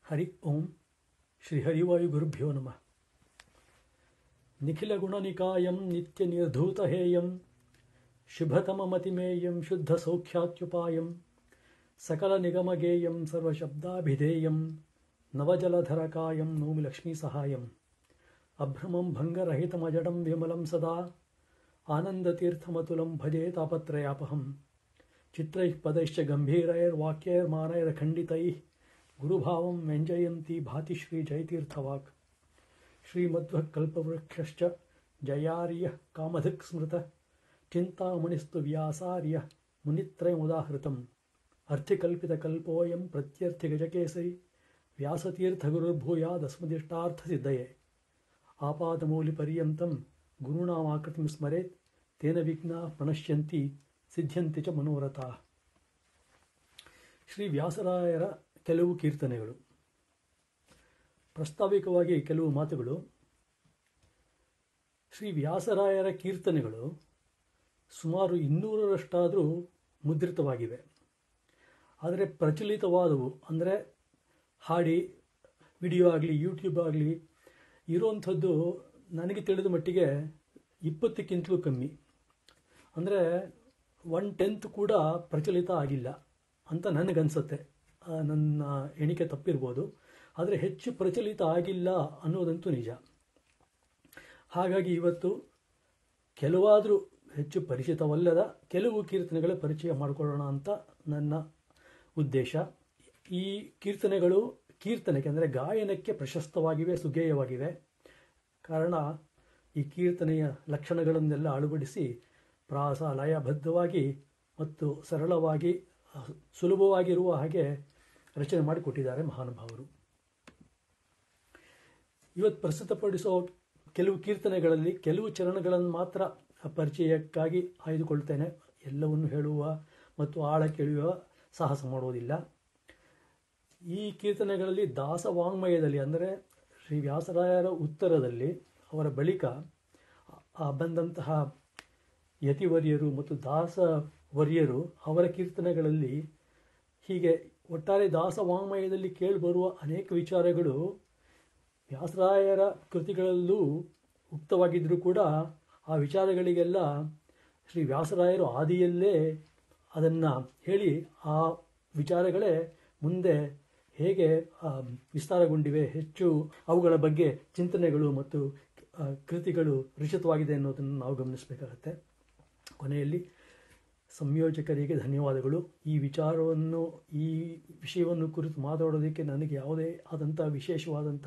ಹರಿ ಓಂ ಶ್ರೀ ಹರಿವಾಯುಗುರುಭ್ಯೋ ನಮಃ ನಿಖಿಲಗುಣನಿಕಾಯಂ ನಿತ್ಯನಿರ್ಧೂತಹೇಯಂ ಶುಭತಮಮತಿಮೇಯಂ ಶುದ್ಧಸೌಖ್ಯಾತ್ಯುಪಾಯಂ सकलनिगमगेयं सर्वशब्दाभिधेयं नवजलधरकायं नौमि लक्ष्मीसहायम् अभ्रमं भङ्गरहितमजडं विमलं सदा आनन्दतीर्थमतुलं भजे तापत्रयापहं चित्रैः पदैश्च गम्भीरैर्वाक्यैर्मानैर्खण्डितैः गुरुभावं व्यञ्जयन्ती भाति श्रीजयतीर्थवाक् श्रीमध्वः कल्पवृक्षश्च जयार्यः कामधक् स्मृतः चिन्तामणिस्तु व्यासार्यः मुनित्रयमुदाहृतम् अर्थिकल्पितकल्पोऽयं प्रत्यर्थिगजकेसरी व्यासतीर्थगुरुर्भूयादस्मदिष्टार्थसिद्धये आपादमौलिपर्यन्तं गुरूणामाकृतिं स्मरेत् तेन विघ्नाः प्रणश्यन्ति ಸಿದ್ಧಂತಿ ಚ ಮನೋರಥ ಶ್ರೀ ವ್ಯಾಸರಾಯರ ಕೆಲವು ಕೀರ್ತನೆಗಳು ಪ್ರಸ್ತಾವಿಕವಾಗಿ ಕೆಲವು ಮಾತುಗಳು ಶ್ರೀ ವ್ಯಾಸರಾಯರ ಕೀರ್ತನೆಗಳು ಸುಮಾರು ಇನ್ನೂರರಷ್ಟಾದರೂ ಮುದ್ರಿತವಾಗಿವೆ ಆದರೆ ಪ್ರಚಲಿತವಾದವು ಅಂದರೆ ಹಾಡಿ ವಿಡಿಯೋ ಆಗಲಿ ಯೂಟ್ಯೂಬ್ ಆಗಲಿ ಇರುವಂಥದ್ದು ನನಗೆ ತಿಳಿದ ಮಟ್ಟಿಗೆ ಇಪ್ಪತ್ತಕ್ಕಿಂತಲೂ ಕಮ್ಮಿ ಅಂದರೆ ಒನ್ ಟೆಂತ್ ಕೂಡ ಪ್ರಚಲಿತ ಆಗಿಲ್ಲ ಅಂತ ನನಗನ್ಸುತ್ತೆ ನನ್ನ ಎಣಿಕೆ ತಪ್ಪಿರ್ಬೋದು ಆದರೆ ಹೆಚ್ಚು ಪ್ರಚಲಿತ ಆಗಿಲ್ಲ ಅನ್ನೋದಂತೂ ನಿಜ ಹಾಗಾಗಿ ಇವತ್ತು ಕೆಲವಾದರೂ ಹೆಚ್ಚು ಪರಿಚಿತವಲ್ಲದ ಕೆಲವು ಕೀರ್ತನೆಗಳ ಪರಿಚಯ ಮಾಡಿಕೊಳ್ಳೋಣ ಅಂತ ನನ್ನ ಉದ್ದೇಶ ಈ ಕೀರ್ತನೆಗಳು ಕೀರ್ತನೆಗೆ ಅಂದರೆ ಗಾಯನಕ್ಕೆ ಪ್ರಶಸ್ತವಾಗಿವೆ ಸುಗೇಯವಾಗಿವೆ ಕಾರಣ ಈ ಕೀರ್ತನೆಯ ಲಕ್ಷಣಗಳನ್ನೆಲ್ಲ ಅಳವಡಿಸಿ ಪ್ರಾಸ ಲಯಬದ್ಧವಾಗಿ ಮತ್ತು ಸರಳವಾಗಿ ಸುಲಭವಾಗಿರುವ ಹಾಗೆ ರಚನೆ ಮಾಡಿಕೊಟ್ಟಿದ್ದಾರೆ ಮಹಾನುಭಾವರು ಇವತ್ತು ಪ್ರಸ್ತುತಪಡಿಸೋ ಕೆಲವು ಕೀರ್ತನೆಗಳಲ್ಲಿ ಕೆಲವು ಚರಣಗಳನ್ನು ಮಾತ್ರ ಪರಿಚಯಕ್ಕಾಗಿ ಆಯ್ದುಕೊಳ್ತೇನೆ ಎಲ್ಲವನ್ನು ಹೇಳುವ ಮತ್ತು ಆಳ ಕೇಳುವ ಸಾಹಸ ಮಾಡುವುದಿಲ್ಲ ಈ ಕೀರ್ತನೆಗಳಲ್ಲಿ ದಾಸ ವಾಂಗ್ಮಯದಲ್ಲಿ ಅಂದರೆ ಶ್ರೀ ವ್ಯಾಸರಾಯರ ಉತ್ತರದಲ್ಲಿ ಅವರ ಬಳಿಕ ಬಂದಂತಹ ಯತಿವರ್ಯರು ಮತ್ತು ದಾಸವರ್ಯರು ಅವರ ಕೀರ್ತನೆಗಳಲ್ಲಿ ಹೀಗೆ ಒಟ್ಟಾರೆ ದಾಸ ವಾಂಗ್ಮಯದಲ್ಲಿ ಕೇಳಿಬರುವ ಅನೇಕ ವಿಚಾರಗಳು ವ್ಯಾಸರಾಯರ ಕೃತಿಗಳಲ್ಲೂ ಉಕ್ತವಾಗಿದ್ದರೂ ಕೂಡ ಆ ವಿಚಾರಗಳಿಗೆಲ್ಲ ಶ್ರೀ ವ್ಯಾಸರಾಯರು ಆದಿಯಲ್ಲೇ ಅದನ್ನು ಹೇಳಿ ಆ ವಿಚಾರಗಳೇ ಮುಂದೆ ಹೇಗೆ ವಿಸ್ತಾರಗೊಂಡಿವೆ ಹೆಚ್ಚು ಅವುಗಳ ಬಗ್ಗೆ ಚಿಂತನೆಗಳು ಮತ್ತು ಕೃತಿಗಳು ರಚಿತವಾಗಿದೆ ಅನ್ನೋದನ್ನು ನಾವು ಗಮನಿಸಬೇಕಾಗತ್ತೆ ಕೊನೆಯಲ್ಲಿ ಸಂಯೋಜಕರಿಗೆ ಧನ್ಯವಾದಗಳು ಈ ವಿಚಾರವನ್ನು ಈ ವಿಷಯವನ್ನು ಕುರಿತು ಮಾತಾಡೋದಕ್ಕೆ ನನಗೆ ಯಾವುದೇ ಆದಂಥ ವಿಶೇಷವಾದಂಥ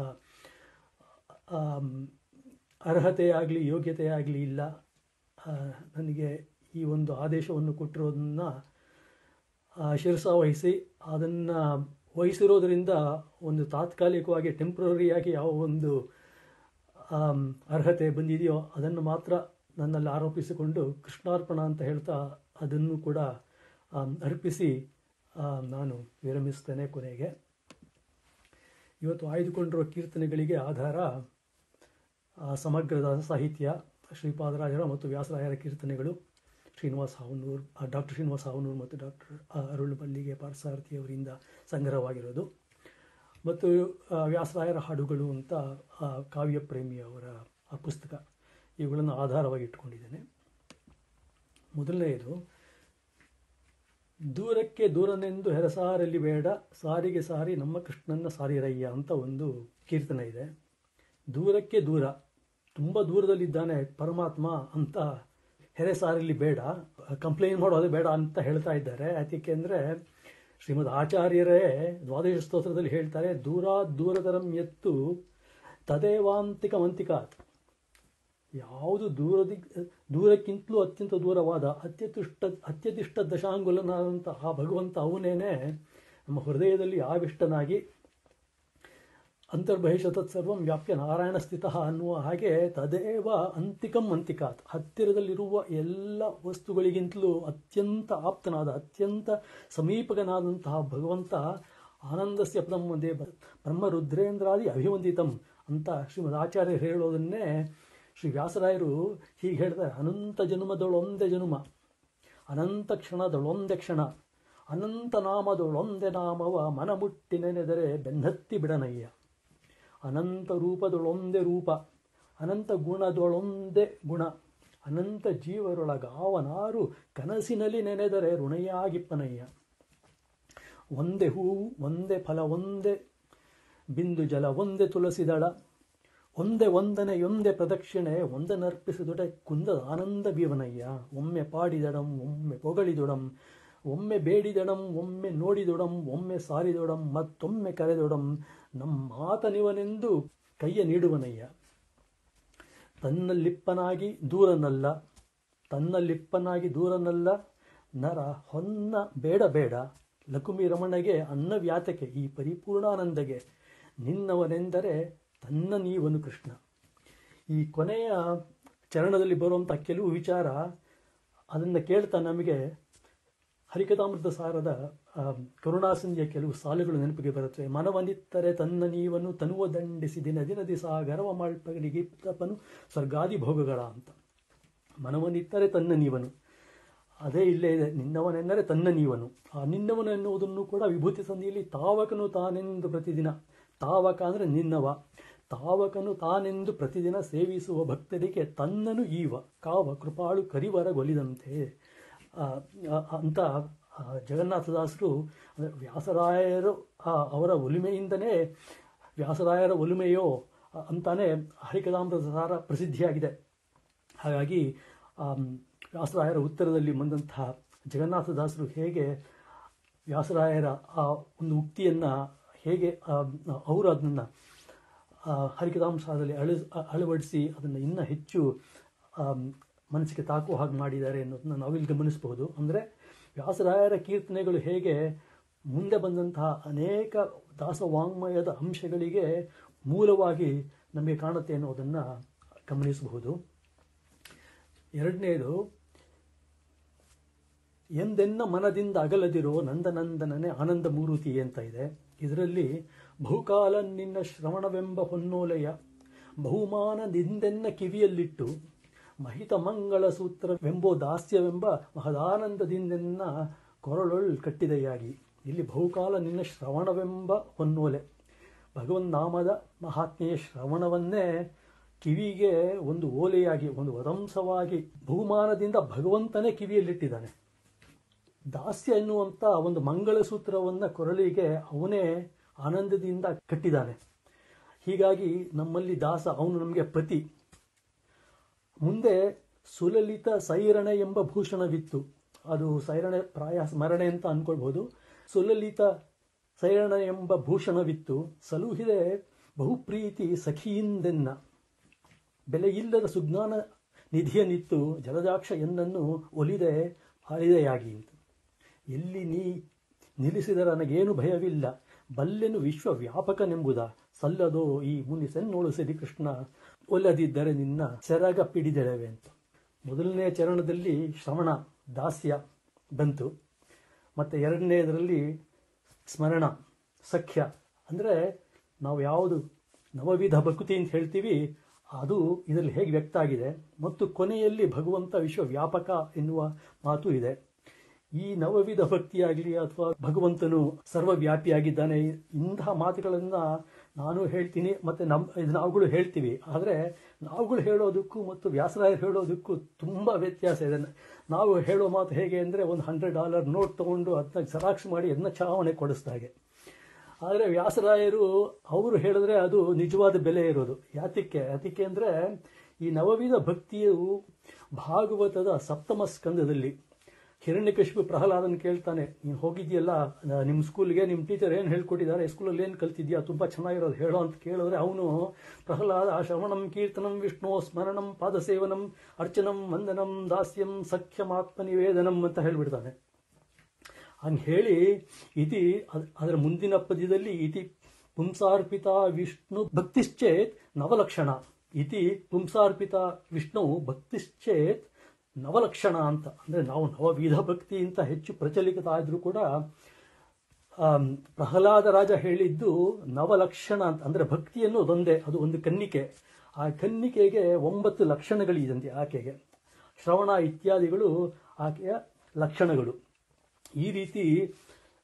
ಅರ್ಹತೆ ಆಗಲಿ ಯೋಗ್ಯತೆ ಆಗಲಿ ಇಲ್ಲ ನನಗೆ ಈ ಒಂದು ಆದೇಶವನ್ನು ಕೊಟ್ಟಿರೋದನ್ನು ಶಿರಸಾವಹಿಸಿ ಅದನ್ನು ವಹಿಸಿರೋದರಿಂದ ಒಂದು ತಾತ್ಕಾಲಿಕವಾಗಿ ಟೆಂಪ್ರರಿಯಾಗಿ ಯಾವ ಒಂದು ಅರ್ಹತೆ ಬಂದಿದೆಯೋ ಅದನ್ನು ಮಾತ್ರ ನನ್ನಲ್ಲಿ ಆರೋಪಿಸಿಕೊಂಡು ಕೃಷ್ಣಾರ್ಪಣ ಅಂತ ಹೇಳ್ತಾ ಅದನ್ನು ಕೂಡ ಅರ್ಪಿಸಿ ನಾನು ವಿರಮಿಸ್ತೇನೆ ಕೊನೆಗೆ ಇವತ್ತು ಆಯ್ದುಕೊಂಡಿರುವ ಕೀರ್ತನೆಗಳಿಗೆ ಆಧಾರ ಸಮಗ್ರದ ಸಾಹಿತ್ಯ ಶ್ರೀಪಾದರಾಜರ ಮತ್ತು ವ್ಯಾಸರಾಯರ ಕೀರ್ತನೆಗಳು ಶ್ರೀನಿವಾಸ ಹಾವನೂರು ಡಾಕ್ಟರ್ ಶ್ರೀನಿವಾಸ ಹಾವನೂರು ಮತ್ತು ಡಾಕ್ಟರ್ ಅರುಳು ಮಲ್ಲಿಗೆ ಪಾರ್ಸಾರಥಿ ಅವರಿಂದ ಸಂಗ್ರಹವಾಗಿರೋದು ಮತ್ತು ವ್ಯಾಸರಾಯರ ಹಾಡುಗಳು ಅಂತ ಕಾವ್ಯ ಪ್ರೇಮಿ ಅವರ ಆ ಪುಸ್ತಕ ಇವುಗಳನ್ನು ಆಧಾರವಾಗಿ ಇಟ್ಕೊಂಡಿದ್ದೇನೆ ಮೊದಲನೆಯದು ದೂರಕ್ಕೆ ದೂರನೆಂದು ಹೆರಸಾರಲ್ಲಿ ಬೇಡ ಸಾರಿಗೆ ಸಾರಿ ನಮ್ಮ ಕೃಷ್ಣನ ಸಾರಿರಯ್ಯ ಅಂತ ಒಂದು ಕೀರ್ತನೆ ಇದೆ ದೂರಕ್ಕೆ ದೂರ ತುಂಬ ದೂರದಲ್ಲಿದ್ದಾನೆ ಪರಮಾತ್ಮ ಅಂತ ಹೆರೆಸಾರಲ್ಲಿ ಬೇಡ ಕಂಪ್ಲೇಂಟ್ ಮಾಡೋದು ಬೇಡ ಅಂತ ಹೇಳ್ತಾ ಇದ್ದಾರೆ ಅದಕ್ಕೆ ಅಂದರೆ ಶ್ರೀಮದ್ ಆಚಾರ್ಯರೇ ದ್ವಾದಶ ಸ್ತೋತ್ರದಲ್ಲಿ ಹೇಳ್ತಾರೆ ದೂರ ದೂರದರಂ ಎತ್ತು ತದೇವಾಂತಿಕ ಮಂತಿಕಾತ್ ಯಾವುದು ದೂರದಿ ದೂರಕ್ಕಿಂತಲೂ ಅತ್ಯಂತ ದೂರವಾದ ಅತ್ಯತುಷ್ಟ ಅತ್ಯತಿಷ್ಠ ದಶಾಂಗುಲನಾದಂಥ ಆ ಭಗವಂತ ಅವನೇನೆ ನಮ್ಮ ಹೃದಯದಲ್ಲಿ ಆವಿಷ್ಟನಾಗಿ ಅಂತರ್ಬಹಿಷ ತತ್ಸರ್ವಂ ವ್ಯಾಪ್ಯ ನಾರಾಯಣ ಸ್ಥಿತ ಅನ್ನುವ ಹಾಗೆ ತದೇವ ಅಂತಿಕಂ ಅಂತಿಕಾತ್ ಹತ್ತಿರದಲ್ಲಿರುವ ಎಲ್ಲ ವಸ್ತುಗಳಿಗಿಂತಲೂ ಅತ್ಯಂತ ಆಪ್ತನಾದ ಅತ್ಯಂತ ಸಮೀಪಕನಾದಂತಹ ಭಗವಂತ ಆನಂದಸ್ಯ ಬ್ರಹ್ಮದೇ ಬ್ರಹ್ಮರುದ್ರೇಂದ್ರಾದಿ ಅಭಿವಂದಿತಂ ಅಂತ ಶ್ರೀಮದ್ ಆಚಾರ್ಯರು ಹೇಳೋದನ್ನೇ ಶ್ರೀ ವ್ಯಾಸರಾಯರು ಹೀಗೆ ಹೇಳ್ತಾರೆ ಅನಂತ ಜನ್ಮದೊಳೊಂದೇ ಜನುಮ ಅನಂತ ಕ್ಷಣದೊಳೊಂದೇ ಕ್ಷಣ ಅನಂತ ನಾಮದೊಳೊಂದೆ ನಾಮವ ಮನಮುಟ್ಟಿ ನೆನೆದರೆ ಬೆನ್ನತ್ತಿ ಬಿಡನಯ್ಯ ಅನಂತ ರೂಪದೊಳೊಂದೇ ರೂಪ ಅನಂತ ಗುಣದೊಳೊಂದೇ ಗುಣ ಅನಂತ ಜೀವರೊಳಗಾವನಾರು ಕನಸಿನಲ್ಲಿ ನೆನೆದರೆ ಋಣಯಾಗಿಪ್ಪನಯ್ಯ ಒಂದೇ ಹೂವು ಒಂದೇ ಫಲ ಒಂದೇ ಬಿಂದು ಜಲ ಒಂದೇ ತುಳಸಿದಳ ಒಂದೇ ವಂದನೆಯೊಂದೇ ಪ್ರದಕ್ಷಿಣೆ ಒಂದನರ್ಪಿಸಿದೊಡೆ ಕುಂದದ ಆನಂದ ಬೀವನಯ್ಯ ಒಮ್ಮೆ ಪಾಡಿದಡಂ ಒಮ್ಮೆ ಪೊಗಳಿದೊಡಂ ಒಮ್ಮೆ ಬೇಡಿದಡಂ ಒಮ್ಮೆ ನೋಡಿದೊಡಂ ಒಮ್ಮೆ ಸಾರಿದೊಡಂ ಮತ್ತೊಮ್ಮೆ ಕರೆದೊಡಂ ನಮ್ಮ ಮಾತನಿವನೆಂದು ಕೈಯ ನೀಡುವನಯ್ಯ ತನ್ನಲ್ಲಿಪ್ಪನಾಗಿ ದೂರನಲ್ಲ ತನ್ನಲ್ಲಿಪ್ಪನಾಗಿ ದೂರನಲ್ಲ ನರ ಹೊನ್ನ ಬೇಡ ಬೇಡ ಲಕುಮಿ ರಮಣಗೆ ಅನ್ನವ್ಯಾತಕ್ಕೆ ಈ ಪರಿಪೂರ್ಣಾನಂದಗೆ ನಿನ್ನವನೆಂದರೆ ತನ್ನ ನೀವನು ಕೃಷ್ಣ ಈ ಕೊನೆಯ ಚರಣದಲ್ಲಿ ಬರುವಂಥ ಕೆಲವು ವಿಚಾರ ಅದನ್ನು ಕೇಳ್ತಾ ನಮಗೆ ಹರಿಕಥಾಮೃತ ಸಾರದ ಆ, ಕರುಣಾಸಂಧಿಯ ಕೆಲವು ಸಾಲುಗಳು ನೆನಪಿಗೆ ಬರುತ್ತವೆ ಮನವನಿತ್ತರೆ ತನ್ನ ನೀವನು ತನುವ ದಂಡಿಸಿ ದಿನ ದಿನ ದಿಸ ಗರ್ವ ಮಾಳ್ಪಗಳಿಗೆ ತಪನು ಸ್ವರ್ಗಾದಿ ಭೋಗಗಳ ಅಂತ ಮನವನಿತ್ತರೆ ತನ್ನ ನೀವನು ಅದೇ ಇಲ್ಲೇ ಇದೆ ನಿನ್ನವನೆಂದರೆ ತನ್ನ ನೀವನು ಆ ನಿನ್ನವನು ಎನ್ನುವುದನ್ನು ಕೂಡ ವಿಭೂತಿ ಸಂಧಿಯಲ್ಲಿ ತಾವಕನು ತಾನೆಂದು ಪ್ರತಿದಿನ ತಾವಕ ಅಂದರೆ ನಿನ್ನವ ತಾವಕನು ತಾನೆಂದು ಪ್ರತಿದಿನ ಸೇವಿಸುವ ಭಕ್ತರಿಗೆ ತನ್ನನು ಈವ ಕಾವ ಕೃಪಾಳು ಕರಿವರ ಗೊಲಿದಂತೆ ಆ, ಆ, ಅಂತ ಆ, ಜಗನ್ನಾಥದಾಸರು ಅಂದರೆ ವ್ಯಾಸರಾಯರು ಆ, ಅವರ ಒಲಿಮೆಯಿಂದನೇ ವ್ಯಾಸರಾಯರ ಒಲಿಮೆಯೋ ಆ, ಅಂತಾನೆ ಹರಿಕದಾಮೃತ ಸಾರ ಪ್ರಸಿದ್ಧಿಯಾಗಿದೆ ಹಾಗಾಗಿ ಆಮ್, ವ್ಯಾಸರಾಯರ ಉತ್ತರದಲ್ಲಿ ಬಂದಂತಹ ಜಗನ್ನಾಥದಾಸರು ಹೇಗೆ ವ್ಯಾಸರಾಯರ ಆ ಒಂದು ಉಕ್ತಿಯನ್ನು ಹೇಗೆ ಅವರು ಅದನ್ನು ಹರಿಕದಾಂಶದಲ್ಲಿ ಅಳ ಅಳವಡಿಸಿ ಅದನ್ನು ಇನ್ನೂ ಹೆಚ್ಚು ಆಮ್, ಮನಸ್ಸಿಗೆ ತಾಕುವ ಹಾಗೆ ಮಾಡಿದ್ದಾರೆ ಅನ್ನೋದನ್ನ ನಾವಿಲ್ಲಿ ಗಮನಿಸಬಹುದು ಅಂದರೆ ವ್ಯಾಸರಾಯರ ಕೀರ್ತನೆಗಳು ಹೇಗೆ ಮುಂದೆ ಬಂದಂತಹ ಅನೇಕ ದಾಸವಾಂಗ್ಮಯದ ಅಂಶಗಳಿಗೆ ಮೂಲವಾಗಿ ನಮಗೆ ಕಾಣುತ್ತೆ ಅನ್ನೋದನ್ನು ಗಮನಿಸಬಹುದು ಎರಡನೇದು ಎಂದೆನ್ನ ಮನದಿಂದ ಅಗಲದಿರೋ ನಂದನಂದನನೇ ಆನಂದ ಮೂರುತಿ ಅಂತ ಇದೆ ಇದರಲ್ಲಿ ಬಹುಕಾಲ ನಿನ್ನ ಶ್ರವಣವೆಂಬ ಹೊನ್ನೋಲೆಯ ಬಹುಮಾನದಿಂದೆನ್ನ ಕಿವಿಯಲ್ಲಿಟ್ಟು ಮಹಿತ ಮಂಗಳ ಸೂತ್ರವೆಂಬೋ ದಾಸ್ಯವೆಂಬ ಮಹದಾನಂದದಿಂದೆನ್ನ ಕೊರಳೊಳ್ ಕಟ್ಟಿದೆಯಾಗಿ ಇಲ್ಲಿ ಬಹುಕಾಲ ನಿನ್ನ ಶ್ರವಣವೆಂಬ ಹೊನ್ನೋಲೆ ಭಗವನ್ ನಾಮದ ಮಹಾತ್ಮೆಯ ಶ್ರವಣವನ್ನೇ ಕಿವಿಗೆ ಒಂದು ಓಲೆಯಾಗಿ ಒಂದು ವದಂಸವಾಗಿ ಬಹುಮಾನದಿಂದ ಭಗವಂತನೇ ಕಿವಿಯಲ್ಲಿಟ್ಟಿದ್ದಾನೆ ದಾಸ್ಯ ಎನ್ನುವಂಥ ಒಂದು ಮಂಗಳಸೂತ್ರವನ್ನು ಕೊರಳಿಗೆ ಅವನೇ ಆನಂದದಿಂದ ಕಟ್ಟಿದ್ದಾನೆ ಹೀಗಾಗಿ ನಮ್ಮಲ್ಲಿ ದಾಸ ಅವನು ನಮಗೆ ಪತಿ ಮುಂದೆ ಸುಲಲಿತ ಸೈರಣೆ ಎಂಬ ಭೂಷಣವಿತ್ತು ಅದು ಸೈರಣೆ ಪ್ರಾಯ ಸ್ಮರಣೆ ಅಂತ ಅನ್ಕೊಳ್ಬೋದು ಸುಲಲಿತ ಸೈರಣ ಎಂಬ ಭೂಷಣವಿತ್ತು ಸಲುಹಿದೆ ಬಹುಪ್ರೀತಿ ಸಖಿಯಿಂದೆನ್ನ ಬೆಲೆಯಿಲ್ಲದ ಸುಜ್ಞಾನ ನಿಧಿಯನಿತ್ತು ಜಲದಾಕ್ಷ ಎನ್ನನ್ನು ಒಲಿದೆ ಹಾರಿದೆಯಾಗಿ ಅಂತ ಎಲ್ಲಿ ನೀ ನಿಲ್ಲಿಸಿದರೆ ನನಗೇನು ಭಯವಿಲ್ಲ ಬಲ್ಲೆನು ವಿಶ್ವ ವ್ಯಾಪಕನೆಂಬುದ ಸಲ್ಲದೋ ಈ ಮುನಿಸೆನ್ನೋಳು ಶ್ರೀಕೃಷ್ಣ ಒಲ್ಲದಿದ್ದರೆ ನಿನ್ನ ಸೆರಗ ಪಿಡಿದೆಳೆವೆ ಅಂತ ಮೊದಲನೇ ಚರಣದಲ್ಲಿ ಶ್ರವಣ ದಾಸ್ಯ ಬಂತು ಮತ್ತು ಎರಡನೇದರಲ್ಲಿ ಸ್ಮರಣ ಸಖ್ಯ ಅಂದರೆ ನಾವು ಯಾವುದು ನವವಿಧ ಭಕ್ತಿ ಅಂತ ಹೇಳ್ತೀವಿ ಅದು ಇದರಲ್ಲಿ ಹೇಗೆ ವ್ಯಕ್ತ ಆಗಿದೆ ಮತ್ತು ಕೊನೆಯಲ್ಲಿ ಭಗವಂತ ವಿಶ್ವವ್ಯಾಪಕ ಎನ್ನುವ ಮಾತು ಇದೆ ಈ ನವವಿಧ ಭಕ್ತಿಯಾಗಲಿ ಅಥವಾ ಭಗವಂತನು ಸರ್ವವ್ಯಾಪಿಯಾಗಿದ್ದಾನೆ ಇಂತಹ ಮಾತುಗಳನ್ನು ನಾನು ಹೇಳ್ತೀನಿ ಮತ್ತು ನಮ್ಮ ಇದು ನಾವುಗಳು ಹೇಳ್ತೀವಿ ಆದರೆ ನಾವುಗಳು ಹೇಳೋದಕ್ಕೂ ಮತ್ತು ವ್ಯಾಸರಾಯರು ಹೇಳೋದಕ್ಕೂ ತುಂಬ ವ್ಯತ್ಯಾಸ ಇದೆ ನಾವು ಹೇಳೋ ಮಾತು ಹೇಗೆ ಅಂದರೆ ಒಂದು ಹಂಡ್ರೆಡ್ ಡಾಲರ್ ನೋಟ್ ತೊಗೊಂಡು ಅದನ್ನ ಜೆರಾಕ್ಸ್ ಮಾಡಿ ಅದನ್ನ ಚಾವಣೆ ಕೊಡಿಸ್ದ ಹಾಗೆ ಆದರೆ ವ್ಯಾಸರಾಯರು ಅವರು ಹೇಳಿದ್ರೆ ಅದು ನಿಜವಾದ ಬೆಲೆ ಇರೋದು ಯಾತಕ್ಕೆ ಯಾತಕ್ಕೆ ಅಂದರೆ ಈ ನವವಿಧ ಭಕ್ತಿಯು ಭಾಗವತದ ಸಪ್ತಮ ಸ್ಕಂದದಲ್ಲಿ ಹಿರಣ್ಯಕಶಿಪು ಪ್ರಹ್ಲಾದನ್ ಕೇಳ್ತಾನೆ ನೀನು ಹೋಗಿದ್ಯಲ್ಲ ನಿಮ್ಮ ಸ್ಕೂಲ್ಗೆ ನಿಮ್ಮ ಟೀಚರ್ ಏನು ಹೇಳ್ಕೊಟ್ಟಿದ್ದಾರೆ ಸ್ಕೂಲಲ್ಲಿ ಏನು ಕಲ್ತಿದ್ಯಾ ತುಂಬ ಚೆನ್ನಾಗಿರೋದು ಹೇಳೋ ಅಂತ ಕೇಳಿದ್ರೆ ಅವನು ಪ್ರಹ್ಲಾದ ಶ್ರವಣಂ ಕೀರ್ತನಂ ವಿಷ್ಣು ಸ್ಮರಣಂ ಪಾದಸೇವನಂ ಅರ್ಚನಂ ವಂದನಂ ದಾಸ್ಯಂ ಸಖ್ಯಮಾತ್ಮ ನಿವೇದನಂ ಅಂತ ಹೇಳ್ಬಿಡ್ತಾನೆ ಹಂಗೆ ಹೇಳಿ ಇತಿ ಅದ್- ಅದರ ಮುಂದಿನ ಪದ್ಯದಲ್ಲಿ ಇತಿ ಪುಂಸಾರ್ಪಿತ ವಿಷ್ಣು ಭಕ್ತಿಶ್ಚೇತ್ ನವಲಕ್ಷಣ ಇತಿ ಪುಂಸಾರ್ಪಿತ ವಿಷ್ಣು ಭಕ್ತಿಶ್ಚೇತ್ ನವಲಕ್ಷಣ ಅಂತ ಅಂದರೆ ನಾವು ನವವಿಧ ಭಕ್ತಿ ಅಂತ ಹೆಚ್ಚು ಪ್ರಚಲಿತ ಆದರೂ ಕೂಡ ಆಮ್, ಪ್ರಹ್ಲಾದ ರಾಜ ಹೇಳಿದ್ದು ನವಲಕ್ಷಣ ಅಂತ ಅಂದರೆ ಭಕ್ತಿ ಅನ್ನೋದೊಂದೇ ಅದು ಒಂದು ಕನ್ನಿಕೆ ಆ ಕನ್ನಿಕೆಗೆ ಒಂಬತ್ತು ಲಕ್ಷಣಗಳಿದಂತೆ ಆಕೆಗೆ ಶ್ರವಣ ಇತ್ಯಾದಿಗಳು ಆಕೆಯ ಲಕ್ಷಣಗಳು ಈ ರೀತಿ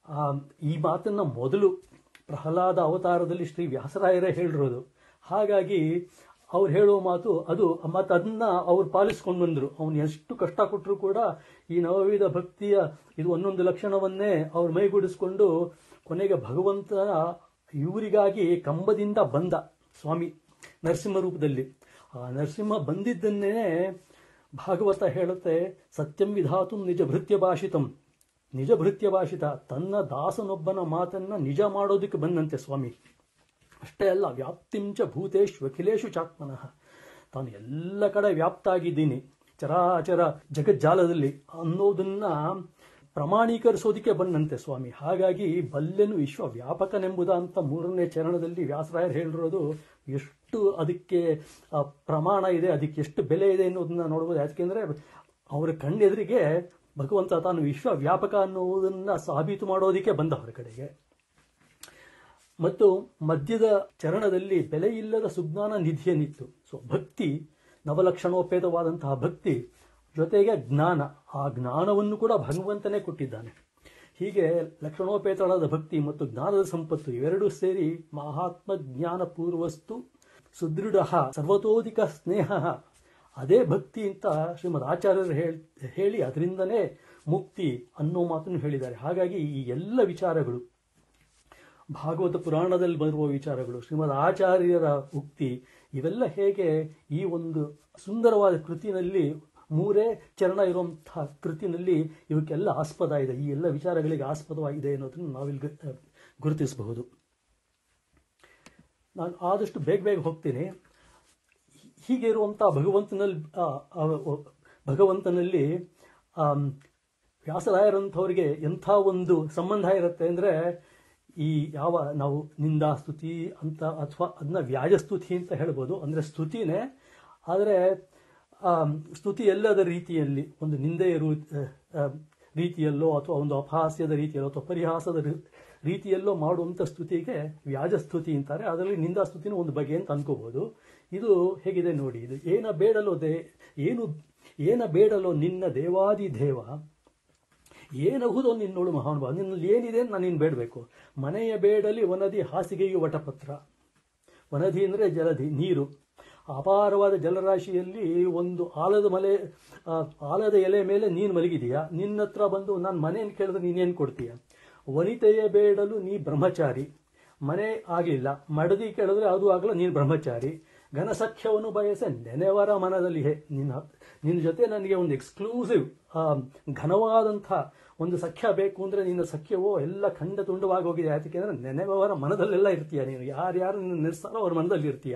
ಆ, ಈ ಮಾತನ್ನ ಮೊದಲು ಪ್ರಹ್ಲಾದ ಅವತಾರದಲ್ಲಿ ಶ್ರೀ ವ್ಯಾಸರಾಯರೇ ಹೇಳಿರೋದು ಹಾಗಾಗಿ ಅವ್ರು ಹೇಳುವ ಮಾತು ಅದು ಮತ್ತು ಅದನ್ನ ಅವ್ರು ಪಾಲಿಸ್ಕೊಂಡು ಬಂದರು ಅವನು ಎಷ್ಟು ಕಷ್ಟ ಕೊಟ್ಟರು ಕೂಡ ಈ ನವವಿಧ ಭಕ್ತಿಯ ಇದು ಒಂದೊಂದು ಲಕ್ಷಣವನ್ನೇ ಅವ್ರು ಮೈಗೂಡಿಸ್ಕೊಂಡು ಕೊನೆಗೆ ಭಗವಂತನ ಇವರಿಗಾಗಿ ಕಂಬದಿಂದ ಬಂದ ಸ್ವಾಮಿ ನರಸಿಂಹ ರೂಪದಲ್ಲಿ ಆ ನರಸಿಂಹ ಬಂದಿದ್ದನ್ನೇ ಭಾಗವತ ಹೇಳುತ್ತೆ ಸತ್ಯಂ ವಿಧಾತು ನಿಜ ಭೃತ್ಯ ಭಾಷಿತಂ ನಿಜ ಭೃತ್ಯ ಭಾಷಿತ ತನ್ನ ದಾಸನೊಬ್ಬನ ಮಾತನ್ನ ನಿಜ ಮಾಡೋದಕ್ಕೆ ಬಂದಂತೆ ಸ್ವಾಮಿ ಅಷ್ಟೇ ಅಲ್ಲ ವ್ಯಾಪ್ತಿಂಚ ಭೂತೇಶು ಅಖಿಲೇಶು ಚಾತ್ಮನಃ ತಾನು ಎಲ್ಲ ಕಡೆ ವ್ಯಾಪ್ತ ಆಗಿದ್ದೀನಿ ಚರಾಚರ ಜಗಜ್ಜಾಲದಲ್ಲಿ ಅನ್ನೋದನ್ನ ಪ್ರಮಾಣೀಕರಿಸೋದಕ್ಕೆ ಬಂದಂತೆ ಸ್ವಾಮಿ ಹಾಗಾಗಿ ಬಲ್ಲೆನು ವಿಶ್ವ ವ್ಯಾಪಕನೆಂಬುದ ಅಂತ ಮೂರನೇ ಚರಣದಲ್ಲಿ ವ್ಯಾಸರಾಯರು ಹೇಳಿರೋದು ಎಷ್ಟು ಅದಕ್ಕೆ ಆ, ಪ್ರಮಾಣ ಇದೆ ಅದಕ್ಕೆ ಎಷ್ಟು ಬೆಲೆ ಇದೆ ಅನ್ನೋದನ್ನ ನೋಡ್ಬೋದು ಯಾಕೆಂದ್ರೆ ಅವರ ಕಣ್ಣೆದುರಿಗೆ ಭಗವಂತ ತಾನು ವಿಶ್ವ ವ್ಯಾಪಕ ಅನ್ನುವುದನ್ನ ಸಾಬೀತು ಮಾಡೋದಕ್ಕೆ ಬಂದ ಅವರ ಕಡೆಗೆ ಮತ್ತು ಮಧ್ಯದ ಚರಣದಲ್ಲಿ ಬೆಲೆ ಇಲ್ಲದ ಸುಜ್ಞಾನ ನಿಧಿಯನ್ನಿತ್ತು ಸೊ ಭಕ್ತಿ ನವಲಕ್ಷಣೋಪೇತವಾದಂತಹ ಭಕ್ತಿ ಜೊತೆಗೆ ಜ್ಞಾನ ಆ ಜ್ಞಾನವನ್ನು ಕೂಡ ಭಗವಂತನೇ ಕೊಟ್ಟಿದ್ದಾನೆ ಹೀಗೆ ಲಕ್ಷಣೋಪೇತವಾದ ಭಕ್ತಿ ಮತ್ತು ಜ್ಞಾನದ ಸಂಪತ್ತು ಇವೆರಡೂ ಸೇರಿ ಮಹಾತ್ಮ ಜ್ಞಾನ ಪೂರ್ವಸ್ತು ಸುದೃಢ ಸರ್ವತೋಧಿಕ ಸ್ನೇಹ ಅದೇ ಭಕ್ತಿ ಅಂತ ಶ್ರೀಮದ್ ಆಚಾರ್ಯರು ಹೇಳ್ ಹೇಳಿ ಅದರಿಂದನೇ ಮುಕ್ತಿ ಅನ್ನೋ ಮಾತನ್ನು ಹೇಳಿದ್ದಾರೆ ಹಾಗಾಗಿ ಈ ಎಲ್ಲ ವಿಚಾರಗಳು ಭಾಗವತ ಪುರಾಣದಲ್ಲಿ ಬರುವ ವಿಚಾರಗಳು ಶ್ರೀಮದ್ ಆಚಾರ್ಯರ ಉಕ್ತಿ ಇವೆಲ್ಲ ಹೇಗೆ ಈ ಒಂದು ಸುಂದರವಾದ ಕೃತಿನಲ್ಲಿ ಮೂರೇ ಚರಣ ಇರುವಂತಹ ಕೃತಿನಲ್ಲಿ ಇವಕ್ಕೆಲ್ಲ ಆಸ್ಪದ ಇದೆ ಈ ಎಲ್ಲ ವಿಚಾರಗಳಿಗೆ ಆಸ್ಪದವಾಗಿದೆ ಅನ್ನೋದನ್ನು ನಾವಿಲ್ಲಿ ಗ- ಗುರುತಿಸಬಹುದು ನಾನು ಆದಷ್ಟು ಬೇಗ ಬೇಗ ಹೋಗ್ತೀನಿ ಹೀಗೆ ಇರುವಂತಹ ಭಗವಂತನಲ್ಲಿ ಆ, ಆ, ಭಗವಂತನಲ್ಲಿ ಆಮ್, ವ್ಯಾಸರಾಯರಂಥವ್ರಿಗೆ ಎಂಥ ಒಂದು ಸಂಬಂಧ ಇರುತ್ತೆ ಅಂದರೆ ಈ ಯಾವ ನಾವು ನಿಂದಾ ಸ್ತುತಿ ಅಂತ ಅಥವಾ ಅದನ್ನ ವ್ಯಾಜ ಸ್ತುತಿ ಅಂತ ಹೇಳ್ಬೋದು ಅಂದರೆ ಸ್ತುತಿನೇ ಆದರೆ ಆಮ್, ಸ್ತುತಿ ಎಲ್ಲದ ರೀತಿಯಲ್ಲಿ ಒಂದು ನಿಂದೆಯ ರೂ ಆ, ರೀತಿಯಲ್ಲೋ ಅಥವಾ ಒಂದು ಅಪಹಾಸ್ಯದ ರೀತಿಯಲ್ಲೋ ಅಥವಾ ಪರಿಹಾಸದ ರೀ- ರೀತಿಯಲ್ಲೋ ಮಾಡುವಂಥ ಸ್ತುತಿಗೆ ವ್ಯಾಜ ಸ್ತುತಿ ಅಂತಾರೆ ಅದರಲ್ಲಿ ನಿಂದಾ ಸ್ತುತಿನೂ ಒಂದು ಬಗೆ ಅಂತ ಅನ್ಕೋಬಹುದು ಇದು ಹೇಗಿದೆ ನೋಡಿ ಇದು ಏನ ಬೇಡಲೋ ದೇ ಏನು ಏನ ಬೇಡಲೋ ನಿನ್ನ ದೇವಾದಿ ದೇವ ಏನಹುದೋ ನಿನ್ನೋಳು ಮಹಾನುಭಾವ ನಿನ್ನಲ್ಲಿ ಏನಿದೆ ಅಂತ ನಾನು ನೀನು ಬೇಡಬೇಕು ಮನೆಯ ಬೇಡಲಿ ವನದಿ ಹಾಸಿಗೆಯು ವಟಪತ್ರ ವನದಿ ಅಂದರೆ ಜಲಧಿ ನೀರು ಅಪಾರವಾದ ಜಲರಾಶಿಯಲ್ಲಿ ಒಂದು ಆಲದ ಮಲೆ ಆ, ಆಲದ ಎಲೆ ಮೇಲೆ ನೀನು ಮಲಗಿದೀಯಾ ನಿನ್ನ ಹತ್ರ ಬಂದು ನಾನು ಮನೆಯನ್ನು ಕೇಳಿದ್ರೆ ನೀನೇನು ಕೊಡ್ತೀಯ ವನಿತೆಯ ಬೇಡಲು ನೀ ಬ್ರಹ್ಮಚಾರಿ ಮನೆ ಆಗಲಿಲ್ಲ ಮಡದಿ ಕೇಳಿದ್ರೆ ಅದು ಆಗಲ್ಲ ನೀನು ಬ್ರಹ್ಮಚಾರಿ ಘನಸಖ್ಯವನ್ನು ಬಯಸ ನೆನೆವರ ಮನದಲ್ಲಿ ಹೇ ನಿನ್ನ ನಿನ್ನ ಜೊತೆ ನನಗೆ ಒಂದು ಎಕ್ಸ್ಕ್ಲೂಸಿವ್ ಘನವಾದಂಥ ಒಂದು ಸಖ್ಯ ಬೇಕು ಅಂದರೆ ನಿನ್ನ ಸಖ್ಯವೋ ಎಲ್ಲ ಖಂಡ ತುಂಡವಾಗಿ ಹೋಗಿದೆ ಯಾಕೆಂದ್ರೆ ನೆನೆವರ ಮನದಲ್ಲೆಲ್ಲ ಇರ್ತೀಯ ನೀನು ಯಾರ್ಯಾರು ನಿನ್ನ ನಿರ್ಸ್ತಾರೋ ಅವ್ರ ಮನದಲ್ಲಿ ಇರ್ತೀಯ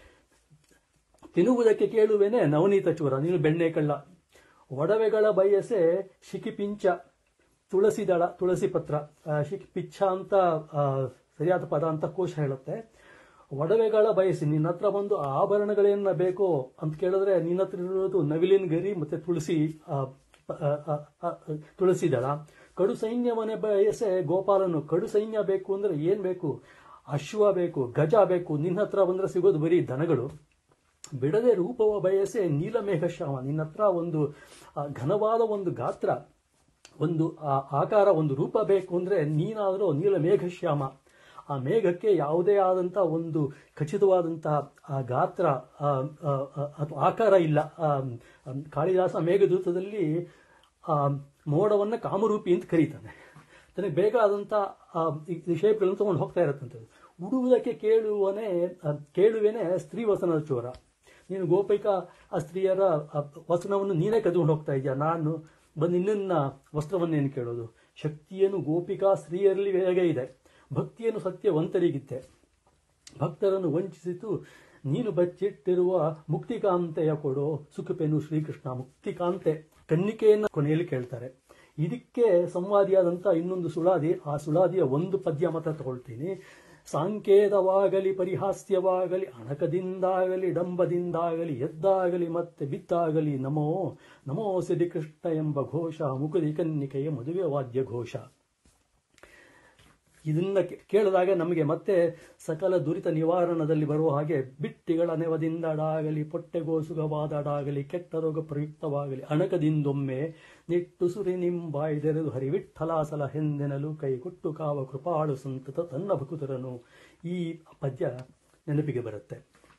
ತಿನ್ನುವುದಕ್ಕೆ ಕೇಳುವೇನೆ ನವನೀತ ಚೂರ ನೀನು ಬೆಣ್ಣೆ ಕಳ್ಳ ಒಡವೆಗಳ ಬಯಸೆ ಶಿಕಿಪಿಂಚ ತುಳಸಿ ದಳ ತುಳಸಿ ಪತ್ರ ಆ, ಶಿಕಿಪಿಚ್ಚ ಅಂತ ಆ, ಸರಿಯಾದ ಪದ ಅಂತ ಕೋಶ ಹೇಳುತ್ತೆ ಒಡವೆಗಳ ಬಯಸಿ ನಿನ್ನ ಹತ್ರ ಬಂದು ಆಭರಣಗಳೇನ ಬೇಕೋ ಅಂತ ಕೇಳಿದ್ರೆ ನಿನ್ನ ಹತ್ರ ಇರೋದು ನವಿಲಿನ ಗರಿ ಮತ್ತೆ ತುಳಸಿ ಆ, ಆ, ಆ, ಆ, ತುಳಸಿ ದಳ ಕಡು ಸೈನ್ಯವನ್ನೇ ಬಯಸೆ ಗೋಪಾಲನು ಕಡು ಸೈನ್ಯ ಬೇಕು ಅಂದ್ರೆ ಏನ್ ಬೇಕು ಅಶ್ವ ಬೇಕು ಗಜ ಬೇಕು ನಿನ್ನ ಹತ್ರ ಬಂದ್ರೆ ಸಿಗೋದು ಬರೀ ದನಗಳು ಬಿಡದೆ ರೂಪವ ಬಯಸೆ ನೀಲಮೇಘಶ್ಯಾಮ ನಿನ್ನ ಹತ್ರ ಒಂದು ಆ, ಘನವಾದ ಒಂದು ಗಾತ್ರ ಒಂದು ಆ ಆಕಾರ ಒಂದು ರೂಪ ಬೇಕು ಅಂದ್ರೆ ನೀನಾದರೂ ನೀಲ ಮೇಘಶ್ಯಾಮ ಆ ಮೇಘಕ್ಕೆ ಯಾವುದೇ ಆದಂಥ ಒಂದು ಖಚಿತವಾದಂತಹ ಆ ಗಾತ್ರ ಆ, ಆ, ಆ, ಅಥವಾ ಆಕಾರ ಇಲ್ಲ ಆ, ಆ, ಕಾಳಿದಾಸ ಮೇಘದೂತದಲ್ಲಿ ಆ ಮೋಡವನ್ನ ಕಾಮರೂಪಿ ಅಂತ ಕರೀತಾನೆ ತನಗೆ ಬೇಕಾದಂಥ ಶೇಪ್ಗಳನ್ನು ತಗೊಂಡು ಹೋಗ್ತಾ ಇರತ್ತಂಥದ್ದು ಉಡುವುದಕ್ಕೆ ಕೇಳುವನೇ ಆ, ಕೇಳುವೇನೆ ಸ್ತ್ರೀ ವಸನದ ಚೋರ ನೀನು ಗೋಪಿಕಾ ಆ ಸ್ತ್ರೀಯರ ಆ ವಸನವನ್ನು ನೀನೇ ಕದ್ಕೊಂಡು ಹೋಗ್ತಾ ಇದೆಯಾ ನಾನು ಬಂದು ನಿನ್ನ ವಸ್ತ್ರವನ್ನೇನು ಕೇಳೋದು ಶಕ್ತಿಯನ್ನು ಗೋಪಿಕಾ ಸ್ತ್ರೀಯರಲ್ಲಿ ಹೇಗೆ ಇದೆ ಭಕ್ತಿಯನ್ನು ಸತ್ಯವಂತರಿಗಿತ್ತೆ ಭಕ್ತರನ್ನು ವಂಚಿಸಿತು ನೀನು ಬಚ್ಚಿಟ್ಟಿರುವ ಮುಕ್ತಿಕಾಂತೆಯ ಕೊಡೋ ಸುಖಪೇನು ಶ್ರೀಕೃಷ್ಣ ಮುಕ್ತಿಕಾಂತೆ ಕನ್ನಿಕೆಯನ್ನ ಕೊನೆಯಲ್ಲಿ ಕೇಳ್ತಾರೆ ಇದಕ್ಕೆ ಸಂವಾದಿಯಾದಂಥ ಇನ್ನೊಂದು ಸುಳಾದಿ ಆ ಸುಳಾದಿಯ ಒಂದು ಪದ್ಯ ಮಾತ್ರ ತಗೊಳ್ತೀನಿ ಸಾಂಕೇತವಾಗಲಿ ಪರಿಹಾಸ್ಯವಾಗಲಿ ಅಣಕದಿಂದಾಗಲಿ ಡಂಬದಿಂದಾಗಲಿ ಎದ್ದಾಗಲಿ ಮತ್ತೆ ಬಿತ್ತಾಗಲಿ ನಮೋ ನಮೋ ಶ್ರೀಕೃಷ್ಣ ಎಂಬ ಘೋಷ ಮುಕುದಿ ಕನ್ನಿಕೆಯ ಮದುವೆ ವಾದ್ಯ ಘೋಷ ಇದನ್ನ ಕೇ- ಕೇಳಿದಾಗ ನಮಗೆ ಮತ್ತೆ ಸಕಲ ದುರಿತ ನಿವಾರಣದಲ್ಲಿ ಬರುವ ಹಾಗೆ ಬಿಟ್ಟಿಗಳ ನೆವದಿಂದಡಾಗಲಿ ಪೊಟ್ಟೆಗೋಸುಗವಾದಡಾಗಲಿ ಕೆಟ್ಟ ರೋಗ ಪ್ರಯುಕ್ತವಾಗಲಿ ಅಣಕದಿಂದೊಮ್ಮೆ ನಿಟ್ಟುಸುರಿ ನಿಂಬಾಯ್ದೆರೆದು ಹರಿವಿಠಲಾಸಲ ಹೆಂದೆನಲು ಕೈಗೊಟ್ಟು ಕಾವ ಕೃಪಾಳು ಸಂತತ ತನ್ನ ಭಕುತರನು ಈ ಪದ್ಯ ನೆನಪಿಗೆ ಬರುತ್ತೆ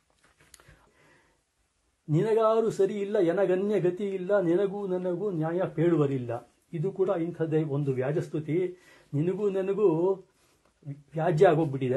ನಿನಗಾರು ಸರಿ ಇಲ್ಲ ಎನಗನ್ಯ ಗತಿ ಇಲ್ಲ ನಿನಗೂ ನನಗೂ ನ್ಯಾಯ ಪೇಳುವರಿಲ್ಲ ಇದು ಕೂಡ ಇಂಥದ್ದೇ ಒಂದು ವ್ಯಾಜಸ್ತುತಿ ನಿನಗೂ ನನಗೂ ವ್ಯಾಜ್ಯ ಆಗೋಗ್ಬಿಟ್ಟಿದೆ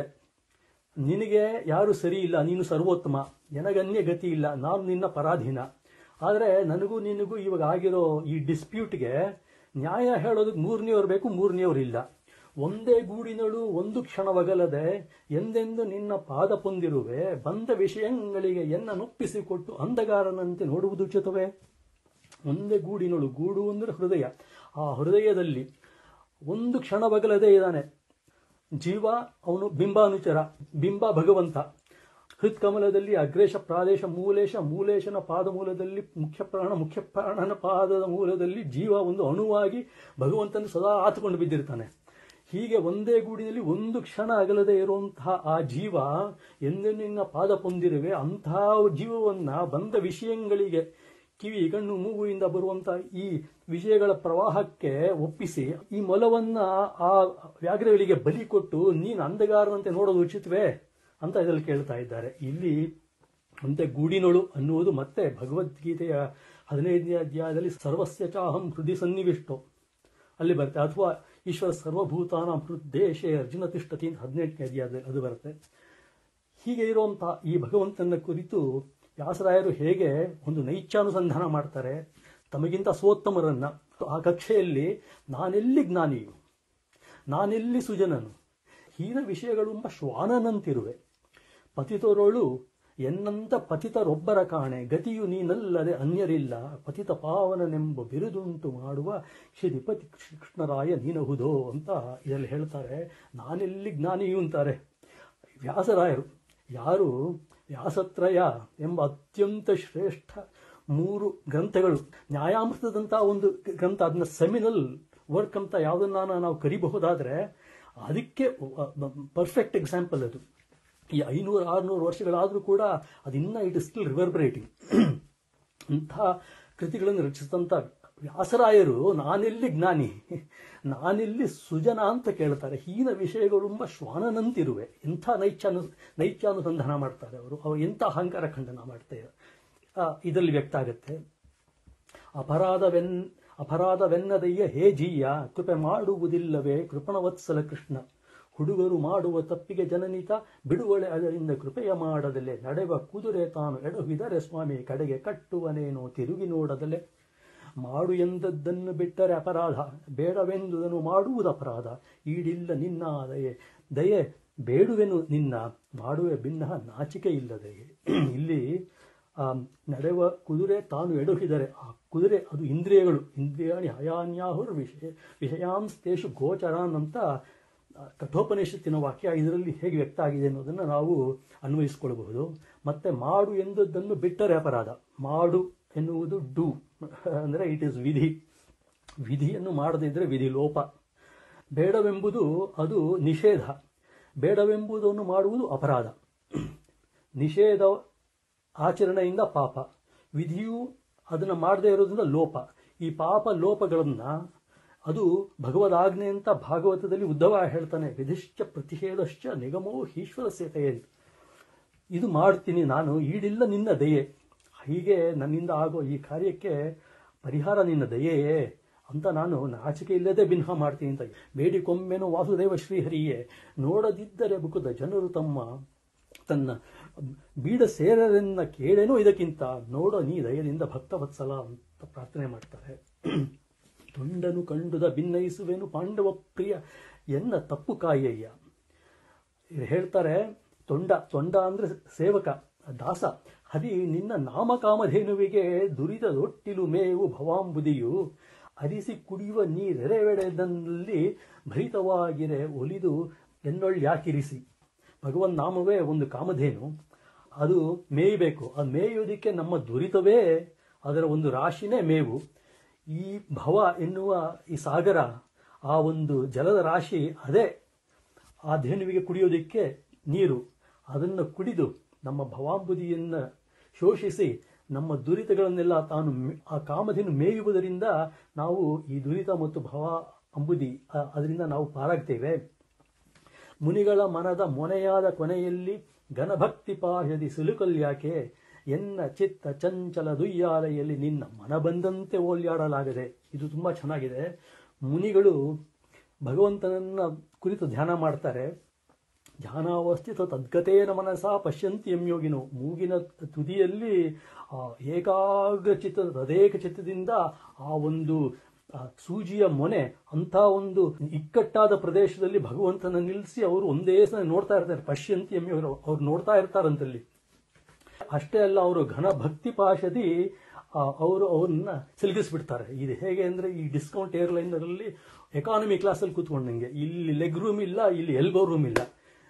ನಿನಗೆ ಯಾರು ಸರಿ ಇಲ್ಲ ನೀನು ಸರ್ವೋತ್ತಮ ಎನಗನ್ಯ ಗತಿ ಇಲ್ಲ ನಾನು ನಿನ್ನ ಪರಾಧೀನ ಆದರೆ ನನಗೂ ನಿನಗೂ ಇವಾಗ ಆಗಿರೋ ಈ ಡಿಸ್ಪ್ಯೂಟ್ಗೆ ನ್ಯಾಯ ಹೇಳೋದಕ್ಕೆ ಮೂರನೆಯವ್ರು ಬೇಕು ಮೂರನೆಯವ್ರು ಇಲ್ಲ ಒಂದೇ ಗೂಡಿನಳು ಒಂದು ಕ್ಷಣವಗಲದೆ ಎಂದೆಂದು ನಿನ್ನ ಪಾದ ಪೊಂದಿರುವೆ ಬಂದ ವಿಷಯಗಳಿಗೆ ಎನ್ನ ನೊಪ್ಪಿಸಿಕೊಟ್ಟು ಅಂಧಗಾರನಂತೆ ನೋಡುವುದು ಉಚಿತವೇ ಒಂದೇ ಗೂಡಿನಳು ಗೂಡು ಅಂದರೆ ಹೃದಯ ಆ ಹೃದಯದಲ್ಲಿ ಒಂದು ಕ್ಷಣವಗಲದೆ ಇದ್ದಾನೆ ಜೀವ ಅವನು ಬಿಂಬಾನುಚರ ಬಿಂಬ ಭಗವಂತ ಹೃತ್ಕಮಲದಲ್ಲಿ ಅಗ್ರೇಶ ಪ್ರಾದೇಶ ಮೂಲೇಶ ಮೂಲೇಶನ ಪಾದ ಮೂಲದಲ್ಲಿ ಮುಖ್ಯ ಪ್ರಾಣ ಮುಖ್ಯ ಪ್ರಾಣನ ಪಾದದ ಮೂಲದಲ್ಲಿ ಜೀವ ಒಂದು ಅಣುವಾಗಿ ಭಗವಂತನ ಸದಾ ಆತುಕೊಂಡು ಬಿದ್ದಿರ್ತಾನೆ ಹೀಗೆ ಒಂದೇ ಗೂಡಿನಲ್ಲಿ ಒಂದು ಕ್ಷಣ ಅಗಲದೆ ಇರುವಂತಹ ಆ ಜೀವ ಎಂದೆನ್ನಿನ ಪಾದ ಪೊಂದಿರುವೆ ಅಂತಹ ಜೀವವನ್ನ ಬಂದ ವಿಷಯಗಳಿಗೆ ಕಿವಿ ಕಣ್ಣು ಮೂಗುವಿಂದ ಬರುವಂತ ಈ ವಿಷಯಗಳ ಪ್ರವಾಹಕ್ಕೆ ಒಪ್ಪಿಸಿ ಈ ಮೊಲವನ್ನ ಆ ವ್ಯಾಘ್ರಗಳಿಗೆ ಬಲಿ ಕೊಟ್ಟು ನೀನು ಅಂಧಗಾರನಂತೆ ನೋಡೋದು ಉಚಿತವೇ ಅಂತ ಇದರಲ್ಲಿ ಕೇಳ್ತಾ ಇದ್ದಾರೆ ಇಲ್ಲಿ ಅಂತೆ ಗೂಡಿನೊಳು ಅನ್ನುವುದು ಮತ್ತೆ ಭಗವದ್ಗೀತೆಯ ಹದಿನೈದನೇ ಅಧ್ಯಾಯದಲ್ಲಿ ಸರ್ವಸ್ಯ ಚಾಹಂ ಹೃದಯ ಸನ್ನಿವಿಷ್ಟೋ ಅಲ್ಲಿ ಬರುತ್ತೆ ಅಥವಾ ಈಶ್ವರ ಸರ್ವಭೂತಾನ ಹೃದ್ದೇಶೆ ಅರ್ಜುನ ತಿಷ್ಠತಿ ಅಂತ ಹದಿನೆಂಟನೇ ಅಧ್ಯಾಯದಲ್ಲಿ ಅದು ಬರುತ್ತೆ ಹೀಗೆ ಇರುವಂತಹ ಈ ಭಗವಂತನ ಕುರಿತು ವ್ಯಾಸರಾಯರು ಹೇಗೆ ಒಂದು ನೈಚ್ಯಾನುಸಂಧಾನ ಮಾಡ್ತಾರೆ ತಮಗಿಂತ ಸ್ವೋತ್ತಮರನ್ನ ಆ ಕಕ್ಷೆಯಲ್ಲಿ ನಾನೆಲ್ಲಿ ಜ್ಞಾನಿಯು ನಾನೆಲ್ಲಿ ಸುಜನನು ಹೀನ ವಿಷಯಗಳೆಂಬ ಶ್ವಾನನಂತಿರುವೆ ಪತಿತರೊಳು ಎನ್ನಂತ ಪತಿತರೊಬ್ಬರ ಕಾಣೆ ಗತಿಯು ನೀನಲ್ಲದೆ ಅನ್ಯರಿಲ್ಲ ಪತಿತ ಪಾವನನೆಂಬ ಬಿರುದುಂಟು ಮಾಡುವ ಶ್ರೀಪತಿ ಕೃಷ್ಣರಾಯ ನೀನಹುದೋ ಅಂತ ಇದರಲ್ಲಿ ಹೇಳ್ತಾರೆ ನಾನೆಲ್ಲಿ ಜ್ಞಾನಿಯು ಅಂತಾರೆ ವ್ಯಾಸರಾಯರು ಯಾರು ವ್ಯಾಸತ್ರಯ ಎಂಬ ಅತ್ಯಂತ ಶ್ರೇಷ್ಠ ಮೂರು ಗ್ರಂಥಗಳು ನ್ಯಾಯಾಮೃತದಂಥ ಒಂದು ಗ್ರಂಥ ಅದನ್ನ ಸೆಮಿನಲ್ ವರ್ಕ್ ಅಂತ ಯಾವುದನ್ನ ನಾವು ಕರಿಬಹುದಾದ್ರೆ ಅದಕ್ಕೆ ಪರ್ಫೆಕ್ಟ್ ಎಕ್ಸಾಂಪಲ್ ಅದು ಈ ಐನೂರು ಆರುನೂರು ವರ್ಷಗಳಾದರೂ ಕೂಡ ಅದಿನ್ನ ಇಟ್ ಇಸ್ ಸ್ಟಿಲ್ ರಿವರ್ಬರೇಟಿಂಗ್ ಅಂಥ ಕೃತಿಗಳನ್ನು ರಚಿಸಿದಂಥ ವ್ಯಾಸರಾಯರು ನಾನೆಲ್ಲಿ ಜ್ಞಾನಿ ನಾನೆಲ್ಲಿ ಸುಜನ ಅಂತ ಕೇಳ್ತಾರೆ ಹೀನ ವಿಷಯಗಳೆಂಬ ಶ್ವಾನನಂತಿರುವೆ ಎಂಥ ನೈಚ್ಯಾನು ನೈಚ್ಯಾನುಸಂಧಾನ ಮಾಡ್ತಾರೆ ಅವರು ಅವರು ಎಂಥ ಅಹಂಕಾರ ಖಂಡನ ಮಾಡ್ತಾರೆ ಆ, ಇದರಲ್ಲಿ ವ್ಯಕ್ತ ಆಗುತ್ತೆ ಅಪರಾಧವೆನ್ ಅಪರಾಧವೆನ್ನದಯ್ಯ ಹೇ ಜೀಯ ಕೃಪೆ ಮಾಡುವುದಿಲ್ಲವೇ ಕೃಪಣವತ್ಸಲ ಕೃಷ್ಣ ಹುಡುಗರು ಮಾಡುವ ತಪ್ಪಿಗೆ ಜನನಿತ ಬಿಡುವಳೆ ಅದರಿಂದ ಕೃಪೆಯ ಮಾಡದಲೆ ನಡೆವ ಕುದುರೆ ತಾನು ಎಡಹಿದರೆ ಸ್ವಾಮಿ ಕಡೆಗೆ ಕಟ್ಟುವನೇನೋ ತಿರುಗಿ ನೋಡದಲೆ ಮಾಡು ಎಂದದ್ದನ್ನು ಬಿಟ್ಟರೆ ಅಪರಾಧ ಬೇಡವೆಂದುದನ್ನು ಮಾಡುವುದು ಅಪರಾಧ ಈಡಿಲ್ಲ ನಿನ್ನ ದಯೆ ದಯೆ ಬೇಡುವೆನು ನಿನ್ನ ಮಾಡುವೆ ಭಿನ್ನ ನಾಚಿಕೆ ಇಲ್ಲದೆಯೇ ಇಲ್ಲಿ ಆ ನಡೆವ ಕುದುರೆ ತಾನು ಎಡುಹಿದರೆ ಆ ಕುದುರೆ ಅದು ಇಂದ್ರಿಯಗಳು ಇಂದ್ರಿಯಾಣಿ ಹಯಾನ್ಯಾಹುರ್ ವಿಷಯ ವಿಷಯಾಂಸ್ತೇಷು ಗೋಚರಾನ್ ಅಂತ ಆ, ಕಠೋಪನಿಷತ್ತಿನ ವಾಕ್ಯ ಇದರಲ್ಲಿ ಹೇಗೆ ವ್ಯಕ್ತ ಆಗಿದೆ ಅನ್ನೋದನ್ನು ನಾವು ಅನ್ವಯಿಸಿಕೊಳ್ಳಬಹುದು ಮತ್ತೆ ಮಾಡು ಎಂದದ್ದನ್ನು ಬಿಟ್ಟರೆ ಅಪರಾಧ ಮಾಡು ಎನ್ನುವುದು ಡು ಅಂದರೆ ಇಟ್ ಈಸ್ ವಿಧಿ ವಿಧಿಯನ್ನು ಮಾಡದಿದ್ದರೆ ವಿಧಿ ಲೋಪ ಬೇಡವೆಂಬುದು ಅದು ನಿಷೇಧ ಬೇಡವೆಂಬುದನ್ನು ಮಾಡುವುದು ಅಪರಾಧ ನಿಷೇಧ ಆಚರಣೆಯಿಂದ ಪಾಪ ವಿಧಿಯು ಅದನ್ನು ಮಾಡದೇ ಇರೋದ್ರಿಂದ ಲೋಪ ಈ ಪಾಪ ಲೋಪಗಳನ್ನು ಅದು ಭಗವದಾಜ್ಞೆ ಅಂತ ಭಾಗವತದಲ್ಲಿ ಉದ್ದವ ಹೇಳ್ತಾನೆ ವಿಧಿಶ್ಚ ಪ್ರತಿಷೇಧಶ್ಚ ನಿಗಮೋ ಈಶ್ವರ ಸೇತೆಯೇ ಅಂತ ಇದು ಮಾಡ್ತೀನಿ ನಾನು ಈಡಿಲ್ಲ ನಿನ್ನ ದಯೆ ಹೀಗೆ ನನ್ನಿಂದ ಆಗೋ ಈ ಕಾರ್ಯಕ್ಕೆ ಪರಿಹಾರ ನಿನ್ನ ದಯೆಯೇ ಅಂತ ನಾನು ನಾಚಿಕೆ ಇಲ್ಲದೆ ಭಿನ್ನ ಮಾಡ್ತೀನಿ ಅಂತ ಬೇಡಿಕೊಮ್ಮೆನು ವಾಸುದೇವ ಶ್ರೀಹರಿಯೇ ನೋಡದಿದ್ದರೆ ಬುಕುದ ಜನರು ತಮ್ಮ ತನ್ನ ಬೀಡ ಸೇರರೆನ್ನ ಕೇಳೇನೋ ಇದಕ್ಕಿಂತ ನೋಡೋ ನೀ ದಯದಿಂದ ಭಕ್ತವತ್ಸಲ ಅಂತ ಪ್ರಾರ್ಥನೆ ಮಾಡ್ತಾರೆ ತೊಂಡನು ಕಂಡುದ ಭಿನ್ನಯಿಸುವೆನು ಪಾಂಡವ ಪ್ರಿಯ ಎನ್ನ ತಪ್ಪು ಕಾಯಯ್ಯ ಇದು ಹೇಳ್ತಾರೆ ತೊಂಡ ತೊಂಡ ಅಂದ್ರೆ ಸೇವಕ ದಾಸ ಹರಿ ನಿನ್ನ ನಾಮಕಾಮಧೇನುವಿಗೆ ದುರಿದದೊಟ್ಟಿಲು ಮೇವು ಭವಾಂಬುದಿಯು ಅರಿಸಿ ಕುಡಿಯುವ ನೀರೆರೆವೆಡೆದಲ್ಲಿ ಭರಿತವಾಗಿರೆ ಒಲಿದು ಎನ್ನೊಳ್ಳ್ಯಾಕಿರಿಸಿ ಭಗವನ್ ನಾಮವೇ ಒಂದು ಕಾಮಧೇನು ಅದು ಮೇಯಬೇಕು ಅದು ಮೇಯುವುದಕ್ಕೆ ನಮ್ಮ ದುರಿತವೇ ಅದರ ಒಂದು ರಾಶಿನೇ ಮೇವು ಈ ಭವ ಎನ್ನುವ ಈ ಸಾಗರ ಆ ಒಂದು ಜಲದ ರಾಶಿ ಅದೇ ಆ ಧೇನುವಿಗೆ ಕುಡಿಯೋದಕ್ಕೆ ನೀರು ಅದನ್ನು ಕುಡಿದು ನಮ್ಮ ಭವಾಂಬುದಿಯನ್ನು ಶೋಷಿಸಿ ನಮ್ಮ ದುರಿತಗಳನ್ನೆಲ್ಲ ತಾನು ಮೆ- ಆ ಕಾಮಧೇನು ಮೇಯುವುದರಿಂದ ನಾವು ಈ ದುರಿತ ಮತ್ತು ಭವ ಅಂಬುದಿ ಆ- ಅದರಿಂದ ನಾವು ಪಾರಾಗ್ತೇವೆ ಮುನಿಗಳ ಮನದ ಮೊನೆಯಾದ ಕೊನೆಯಲ್ಲಿ ಘನಭಕ್ತಿ ಪಾಹ್ಯದಿ ಸಿಲುಕಲ್ಯಾಕೆ ಎನ್ನ ಚಿತ್ತ ಚಂಚಲ ದುಯ್ಯಾಲೆಯಲ್ಲಿ ನಿನ್ನ ಮನ ಬಂದಂತೆ ಓಲ್ಯಾಡಲಾಗದೆ ಇದು ತುಂಬಾ ಚೆನ್ನಾಗಿದೆ ಮುನಿಗಳು ಭಗವಂತನನ್ನ ಕುರಿತು ಧ್ಯಾನ ಮಾಡ್ತಾರೆ ಧ್ಯಾನಾವಸ್ಥಿತ ತದ್ಗತೇನ ಮನಸ ಪಶ್ಯಂತಿ ಎಂಯೋಗಿನು ಮೂಗಿನ ತುದಿಯಲ್ಲಿ ಆ ಏಕಾಗ್ರ ಚಿತ್ತ ತದೇಕ ಚಿತ್ತದಿಂದ ಆ ಒಂದು ಆ ಸೂಜಿಯ ಮೊನೆ ಅಂತ ಒಂದು ಇಕ್ಕಟ್ಟಾದ ಪ್ರದೇಶದಲ್ಲಿ ಭಗವಂತನ ನಿಲ್ಲಿಸಿ ಅವರು ಒಂದೇ ಸಲ ನೋಡ್ತಾ ಇರ್ತಾರೆ ಪಶ್ಯಂತಿ ಎಂಯೋಗಿನು ಅವ್ರು ನೋಡ್ತಾ ಇರ್ತಾರಂತಲ್ಲಿ ಅಷ್ಟೇ ಅಲ್ಲ ಅವರು ಘನ ಭಕ್ತಿ ಪಾಶದಿ ಆ, ಅವರು ಅವ್ರನ್ನ ಸಿಲುಕಿಸ್ಬಿಡ್ತಾರೆ ಇದು ಹೇಗೆ ಅಂದ್ರೆ ಈ ಡಿಸ್ಕೌಂಟ್ ಏರ್ಲೈನರಲ್ಲಿ ಎಕಾನಮಿ ಕ್ಲಾಸಲ್ಲಿ ಕೂತ್ಕೊಂಡಂಗೆ ಇಲ್ಲಿ ಲೆಗ್ ರೂಮ್ ಇಲ್ಲ ಇಲ್ಲಿ ಎಲ್ಬೋ ರೂಮ್ ಇಲ್ಲ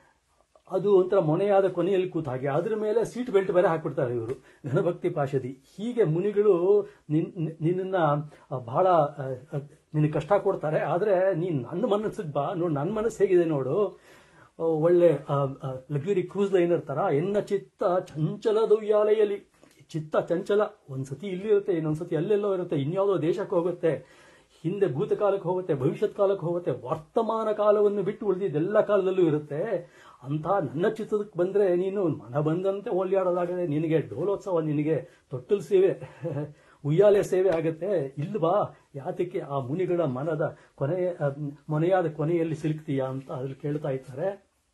ಅದು ಒಂಥರ ಮೊನೆಯಾದ ಕೊನೆಯಲ್ಲಿ ಕೂತ ಹಾಗೆ ಅದ್ರ ಮೇಲೆ ಸೀಟ್ ಬೆಲ್ಟ್ ಬೇರೆ ಹಾಕ್ಬಿಡ್ತಾರೆ ಇವರು ಘನಭಕ್ತಿ ಪಾಶದಿ ಹೀಗೆ ಮುನಿಗಳು ನಿನ್ ನಿನ್ನ ಬಹಳ ಆ, ಆ, ನಿನಗೆ ಕಷ್ಟ ಕೊಡ್ತಾರೆ ಆದ್ರೆ ನೀನ್ ನನ್ನ ಮನಸ್ಸಿಗೆ ಬಾ ನೋಡು ನನ್ನ ಮನಸ್ಸು ಹೇಗಿದೆ ನೋಡು ಆ, ಒಳ್ಳೆ ಲಕ್ಸುರಿ ಕ್ರೂಸ್ ಲೈನರ್ ತರ ಎನ್ನ ಚಿತ್ತ ಚಂಚಲದ ಉಯ್ಯಾಲೆಯಲ್ಲಿ ಚಿತ್ತ ಚಂಚಲ ಒಂದ್ಸತಿ ಇಲ್ಲಿರುತ್ತೆ ಇನ್ನೊಂದ್ಸತಿ ಅಲ್ಲೆಲ್ಲೋ ಇರುತ್ತೆ ಇನ್ಯಾವುದೋ ದೇಶಕ್ಕೆ ಹೋಗುತ್ತೆ ಹಿಂದೆ ಭೂತಕಾಲಕ್ಕೆ ಹೋಗುತ್ತೆ ಭವಿಷ್ಯತ್ ಕಾಲಕ್ಕೆ ಹೋಗುತ್ತೆ ವರ್ತಮಾನ ಕಾಲವನ್ನು ಬಿಟ್ಟು ಉಳಿದಿದ್ದೆಲ್ಲ ಕಾಲದಲ್ಲೂ ಇರುತ್ತೆ ಅಂತ ನನ್ನ ಚಿತ್ರಕ್ಕೆ ಬಂದ್ರೆ ನೀನು ಮನ ಬಂದಂತೆ ಓಲ್ಯಾಡೋದಾಗದೆ ನಿನಗೆ ಡೋಲೋತ್ಸವ ನಿನಗೆ ತೊಟ್ಟಲ್ ಸೇವೆ ಉಯ್ಯಾಲೆ ಸೇವೆ ಆಗುತ್ತೆ ಇಲ್ವಾ ಯಾತಕ್ಕೆ ಆ ಮುನಿಗಳ ಮನದ ಕೊನೆಯ ಆ, ಮೊನೆಯಾದ ಕೊನೆಯಲ್ಲಿ ಸಿಲುಕ್ತೀಯಾ ಅಂತ ಅದ್ರಲ್ಲಿ ಕೇಳ್ತಾ ಇದ್ದಾರೆ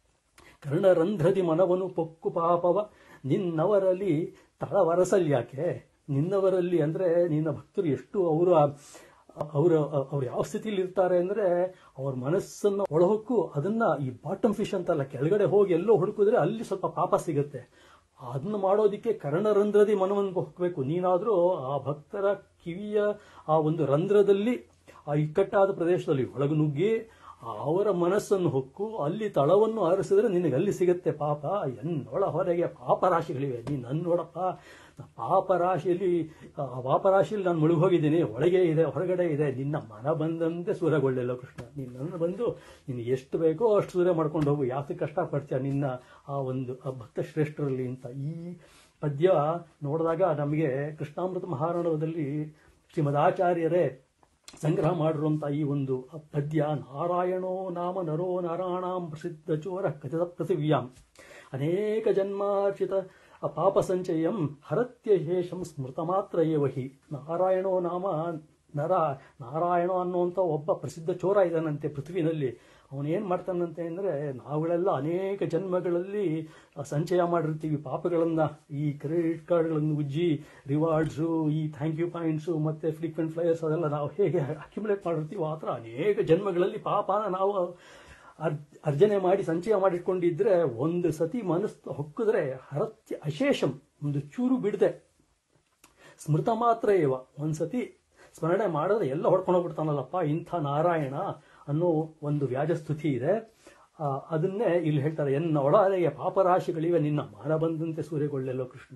ಕರ್ಣರಂಧ್ರದಿ ಮನವನು ಪೊಕ್ಕು ಪಾಪವ ನಿನ್ನವರಲ್ಲಿ ತಳವರಸಲ್ಯಾಕೆ ನಿನ್ನವರಲ್ಲಿ ಅಂದ್ರೆ ನಿನ್ನ ಭಕ್ತರು ಎಷ್ಟು ಅವರು ಅವರು ಅವ್ರು ಯಾವ ಸ್ಥಿತಿಲಿ ಇರ್ತಾರೆ ಅಂದ್ರೆ ಅವ್ರ ಮನಸ್ಸನ್ನ ಒಳಹೊಕ್ಕು ಅದನ್ನ ಈ ಬಾಟಮ್ ಫಿಶ್ ಅಂತಲ್ಲ ಕೆಳಗಡೆ ಹೋಗಿ ಎಲ್ಲೋ ಹುಡುಕಿದ್ರೆ ಅಲ್ಲಿ ಸ್ವಲ್ಪ ಪಾಪ ಸಿಗುತ್ತೆ ಅದನ್ನ ಮಾಡೋದಿಕ್ಕೆ ಕರ್ಣರಂಧ್ರದಿ ಮನವನ್ನು ಹೊಕ್ಕಬೇಕು ನೀನಾದ್ರೂ ಆ ಭಕ್ತರ ಕಿವಿಯ ಆ ಒಂದು ರಂಧ್ರದಲ್ಲಿ ಆ ಇಕ್ಕಟ್ಟಾದ ಪ್ರದೇಶದಲ್ಲಿ ಒಳಗು ನುಗ್ಗಿ ಅವರ ಮನಸ್ಸನ್ನು ಹೊಕ್ಕು ಅಲ್ಲಿ ತಳವನ್ನು ಆರಿಸಿದ್ರೆ ನಿನಗೆ ಅಲ್ಲಿ ಸಿಗುತ್ತೆ ಪಾಪ ಎನ್ನೊಳ ಹೊರಗೆ ಪಾಪರಾಶಿಗಳಿವೆ ನೀನು ನನ್ನ ನೋಡಪ್ಪ ಪಾಪರಾಶಿಯಲ್ಲಿ ಆ ಪಾಪರಾಶಿಯಲ್ಲಿ ನಾನು ಮುಳುಗಿ ಹೋಗಿದ್ದೀನಿ ಒಳಗೆ ಇದೆ ಹೊರಗಡೆ ಇದೆ ನಿನ್ನ ಮನ ಬಂದಂತೆ ಸೂರ್ಯಗೊಳ್ಳಿಲ್ಲ ಕೃಷ್ಣ ನೀನು ನನ್ನ ಬಂದು ನೀನು ಎಷ್ಟು ಬೇಕೋ ಅಷ್ಟು ಸೂರ್ಯ ಮಾಡ್ಕೊಂಡು ಹೋಗು ಯಾತಕ್ಕೆ ಕಷ್ಟಪಡ್ತೀಯ ನಿನ್ನ ಆ ಒಂದು ಆ ಭಕ್ತ ಶ್ರೇಷ್ಠರಲ್ಲಿ ಅಂತ ಈ ಪದ್ಯ ನೋಡಿದಾಗ ನಮಗೆ ಕೃಷ್ಣಾಮೃತ ಮಹಾರಾಣವದಲ್ಲಿ ಶ್ರೀಮದಾಚಾರ್ಯರೇ ಸಂಗ್ರಹ ಮಾಡಿರುವಂಥ ಈ ಒಂದು ಪದ್ಯ ನಾರಾಯಣೋ ನಾಮ ನರೋ ನಾರಾಯಣಾಂ ಪ್ರಸಿದ್ಧ ಚೋರ ಕಥಿತ ಪೃಥಿವ್ಯಾಂ ಅನೇಕ ಜನ್ಮಾರ್ಚಿತ ಪಾಪ ಸಂಚಯಂ ಹರತ್ಯ ಶೇಷಂ ಸ್ಮೃತ ಮಾತ್ರ ಏವಹಿ ನಾರಾಯಣೋ ನಾಮ ನರ ನಾರಾಯಣ ಅನ್ನುವಂಥ ಒಬ್ಬ ಪ್ರಸಿದ್ಧ ಚೋರ ಇದ್ದಾನಂತೆ ಪೃಥ್ವಿನಲ್ಲಿ ಅವನೇನು ಮಾಡ್ತಾನಂತೆ ಅಂದರೆ ನಾವುಗಳೆಲ್ಲ ಅನೇಕ ಜನ್ಮಗಳಲ್ಲಿ ಸಂಚಯ ಮಾಡಿರ್ತೀವಿ ಪಾಪಗಳನ್ನು ಈ ಕ್ರೆಡಿಟ್ ಕಾರ್ಡ್ಗಳನ್ನು ಉಜ್ಜಿ ರಿವಾರ್ಡ್ಸು ಈ ಥ್ಯಾಂಕ್ ಯು ಪಾಯಿಂಟ್ಸು ಮತ್ತು ಫ್ರೀಕ್ವೆಂಟ್ ಫ್ಲೈಯರ್ಸ್ ಅದೆಲ್ಲ ನಾವು ಹೇಗೆ ಅಕ್ಯುಮುಲೇಟ್ ಮಾಡಿರ್ತೀವೋ ಆ ಥರ ಅನೇಕ ಜನ್ಮಗಳಲ್ಲಿ ಪಾಪನ ನಾವು ಅರ್ ಅರ್ಜನೆ ಮಾಡಿ ಸಂಚಯ ಮಾಡಿಟ್ಕೊಂಡಿದ್ರೆ ಒಂದು ಸತಿ ಮನಸ್ಸು ಹೊಕ್ಕಿದ್ರೆ ಹರತ್ಯ ಅಶೇಷಂ ಒಂದು ಚೂರು ಬಿಡದೆ ಸ್ಮೃತ ಮಾತ್ರ ಇವ ಒಂದ್ಸತಿ ಸ್ಮರಣೆ ಮಾಡಿದ್ರೆ ಎಲ್ಲ ಹೊಡ್ಕೊಂಡು ಹೋಗ್ಬಿಡ್ತಾನಲ್ಲಪ್ಪ ಇಂಥ ನಾರಾಯಣ ಅನ್ನೋ ಒಂದು ವ್ಯಾಜಸ್ತುತಿ ಇದೆ ಆ, ಅದನ್ನೇ ಇಲ್ಲಿ ಹೇಳ್ತಾರೆ ಎನ್ನ ಒಳಗೆ ಪಾಪರಾಶಿಗಳಿವೆ ನಿನ್ನ ಮಾನ ಬಂದಂತೆ ಸೂರ್ಯಗೊಳ್ಳೆಲ್ಲೋ ಕೃಷ್ಣ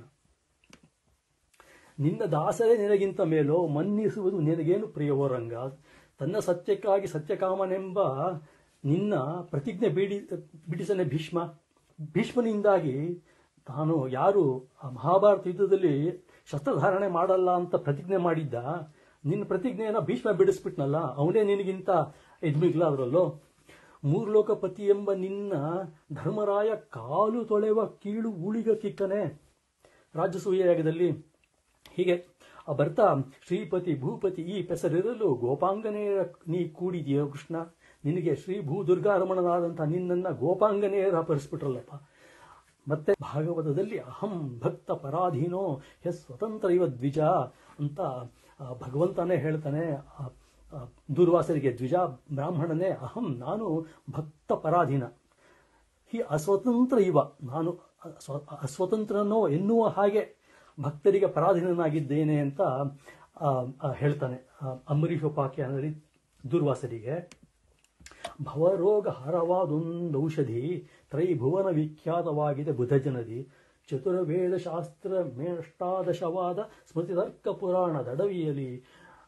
ನಿನ್ನ ದಾಸರೇ ನಿನಗಿಂತ ಮೇಲೋ ಮನ್ನಿಸುವುದು ನಿನಗೇನು ಪ್ರಿಯವೋ ರಂಗ ತನ್ನ ಸತ್ಯಕ್ಕಾಗಿ ಸತ್ಯಕಾಮನೆಂಬ ನಿನ್ನ ಪ್ರತಿಜ್ಞೆ ಬೀಡಿ ಬಿಡಿಸನೆ ಭೀಷ್ಮ ಭೀಷ್ಮನಿಂದಾಗಿ ತಾನು ಯಾರು ಆ ಮಹಾಭಾರತ ಯುದ್ಧದಲ್ಲಿ ಶಸ್ತ್ರಧಾರಣೆ ಮಾಡಲ್ಲ ಅಂತ ಪ್ರತಿಜ್ಞೆ ಮಾಡಿದ್ದ ನಿನ್ನ ಪ್ರತಿಜ್ಞೆಯನ್ನ ಭೀಷ್ಮ ಬಿಡಿಸ್ಬಿಟ್ನಲ್ಲ ಅವನೇ ನಿನಗಿಂತ ಎದ್ಮಿಗ್ಲಾದ್ರಲ್ಲೋ ಮೂರ್ಲೋಕಪತಿ ಎಂಬ ನಿನ್ನ ಧರ್ಮರಾಯ ಕಾಲು ತೊಳೆವ ಕೀಳು ಉಳಿಗ ಕಿಕ್ಕನೆ ರಾಜಸೂಯ ಯಾಗದಲ್ಲಿ ಹೀಗೆ ಆ ಬರ್ತಾ ಶ್ರೀಪತಿ ಭೂಪತಿ ಈ ಪೆಸರಿರಲು ಗೋಪಾಂಗನೆಯ ನೀ ಕೂಡಿದೆಯೋ ಕೃಷ್ಣ ನಿನಗೆ ಶ್ರೀ ಭೂ ದುರ್ಗಾರಮಣನಾದಂಥ ನಿನ್ನನ್ನ ಗೋಪಾಂಗನೆಯರ ಅಪಹರಿಸ್ಬಿಟ್ರಲ್ಲಪ್ಪ ಮತ್ತೆ ಭಾಗವತದಲ್ಲಿ ಅಹಂ ಭಕ್ತ ಪರಾಧೀನೋ ಹೆ ಸ್ವತಂತ್ರ ಇವ ದ್ವಿಜ ಅಂತ ಆ, ಭಗವಂತನೇ ಹೇಳ್ತಾನೆ ಆ, ಆ, ದುರ್ವಾಸರಿಗೆ ದ್ವಿಜ ಬ್ರಾಹ್ಮಣನೇ ಅಹಂ ನಾನು ಭಕ್ತ ಪರಾಧೀನ ಹಿ ಅಸ್ವತಂತ್ರ ಇವ ನಾನು ಅಸ್ವ- ಅಸ್ವತಂತ್ರನೋ ಎನ್ನುವ ಹಾಗೆ ಭಕ್ತರಿಗೆ ಪರಾಧೀನನಾಗಿದ್ದೇನೆ ಅಂತ ಆ, ಆ, ಹೇಳ್ತಾನೆ ಆ, ಅಂಬರೀಷೋಪಾಖ್ಯಾನದಲ್ಲಿ ದುರ್ವಾಸರಿಗೆ ಭವರೋಗ ಹರವಾದೊಂದು ಔಷಧಿ ತ್ರೈಭುವನ ವಿಖ್ಯಾತವಾಗಿದೆ ಬುಧಜನದಿ ಚತುರ್ವೇದ ಶಾಸ್ತ್ರ ಮೇಷ್ಟಾದಶವಾದ ಸ್ಮೃತಿತರ್ಕ ಪುರಾಣ ದಡವಿಯಲಿ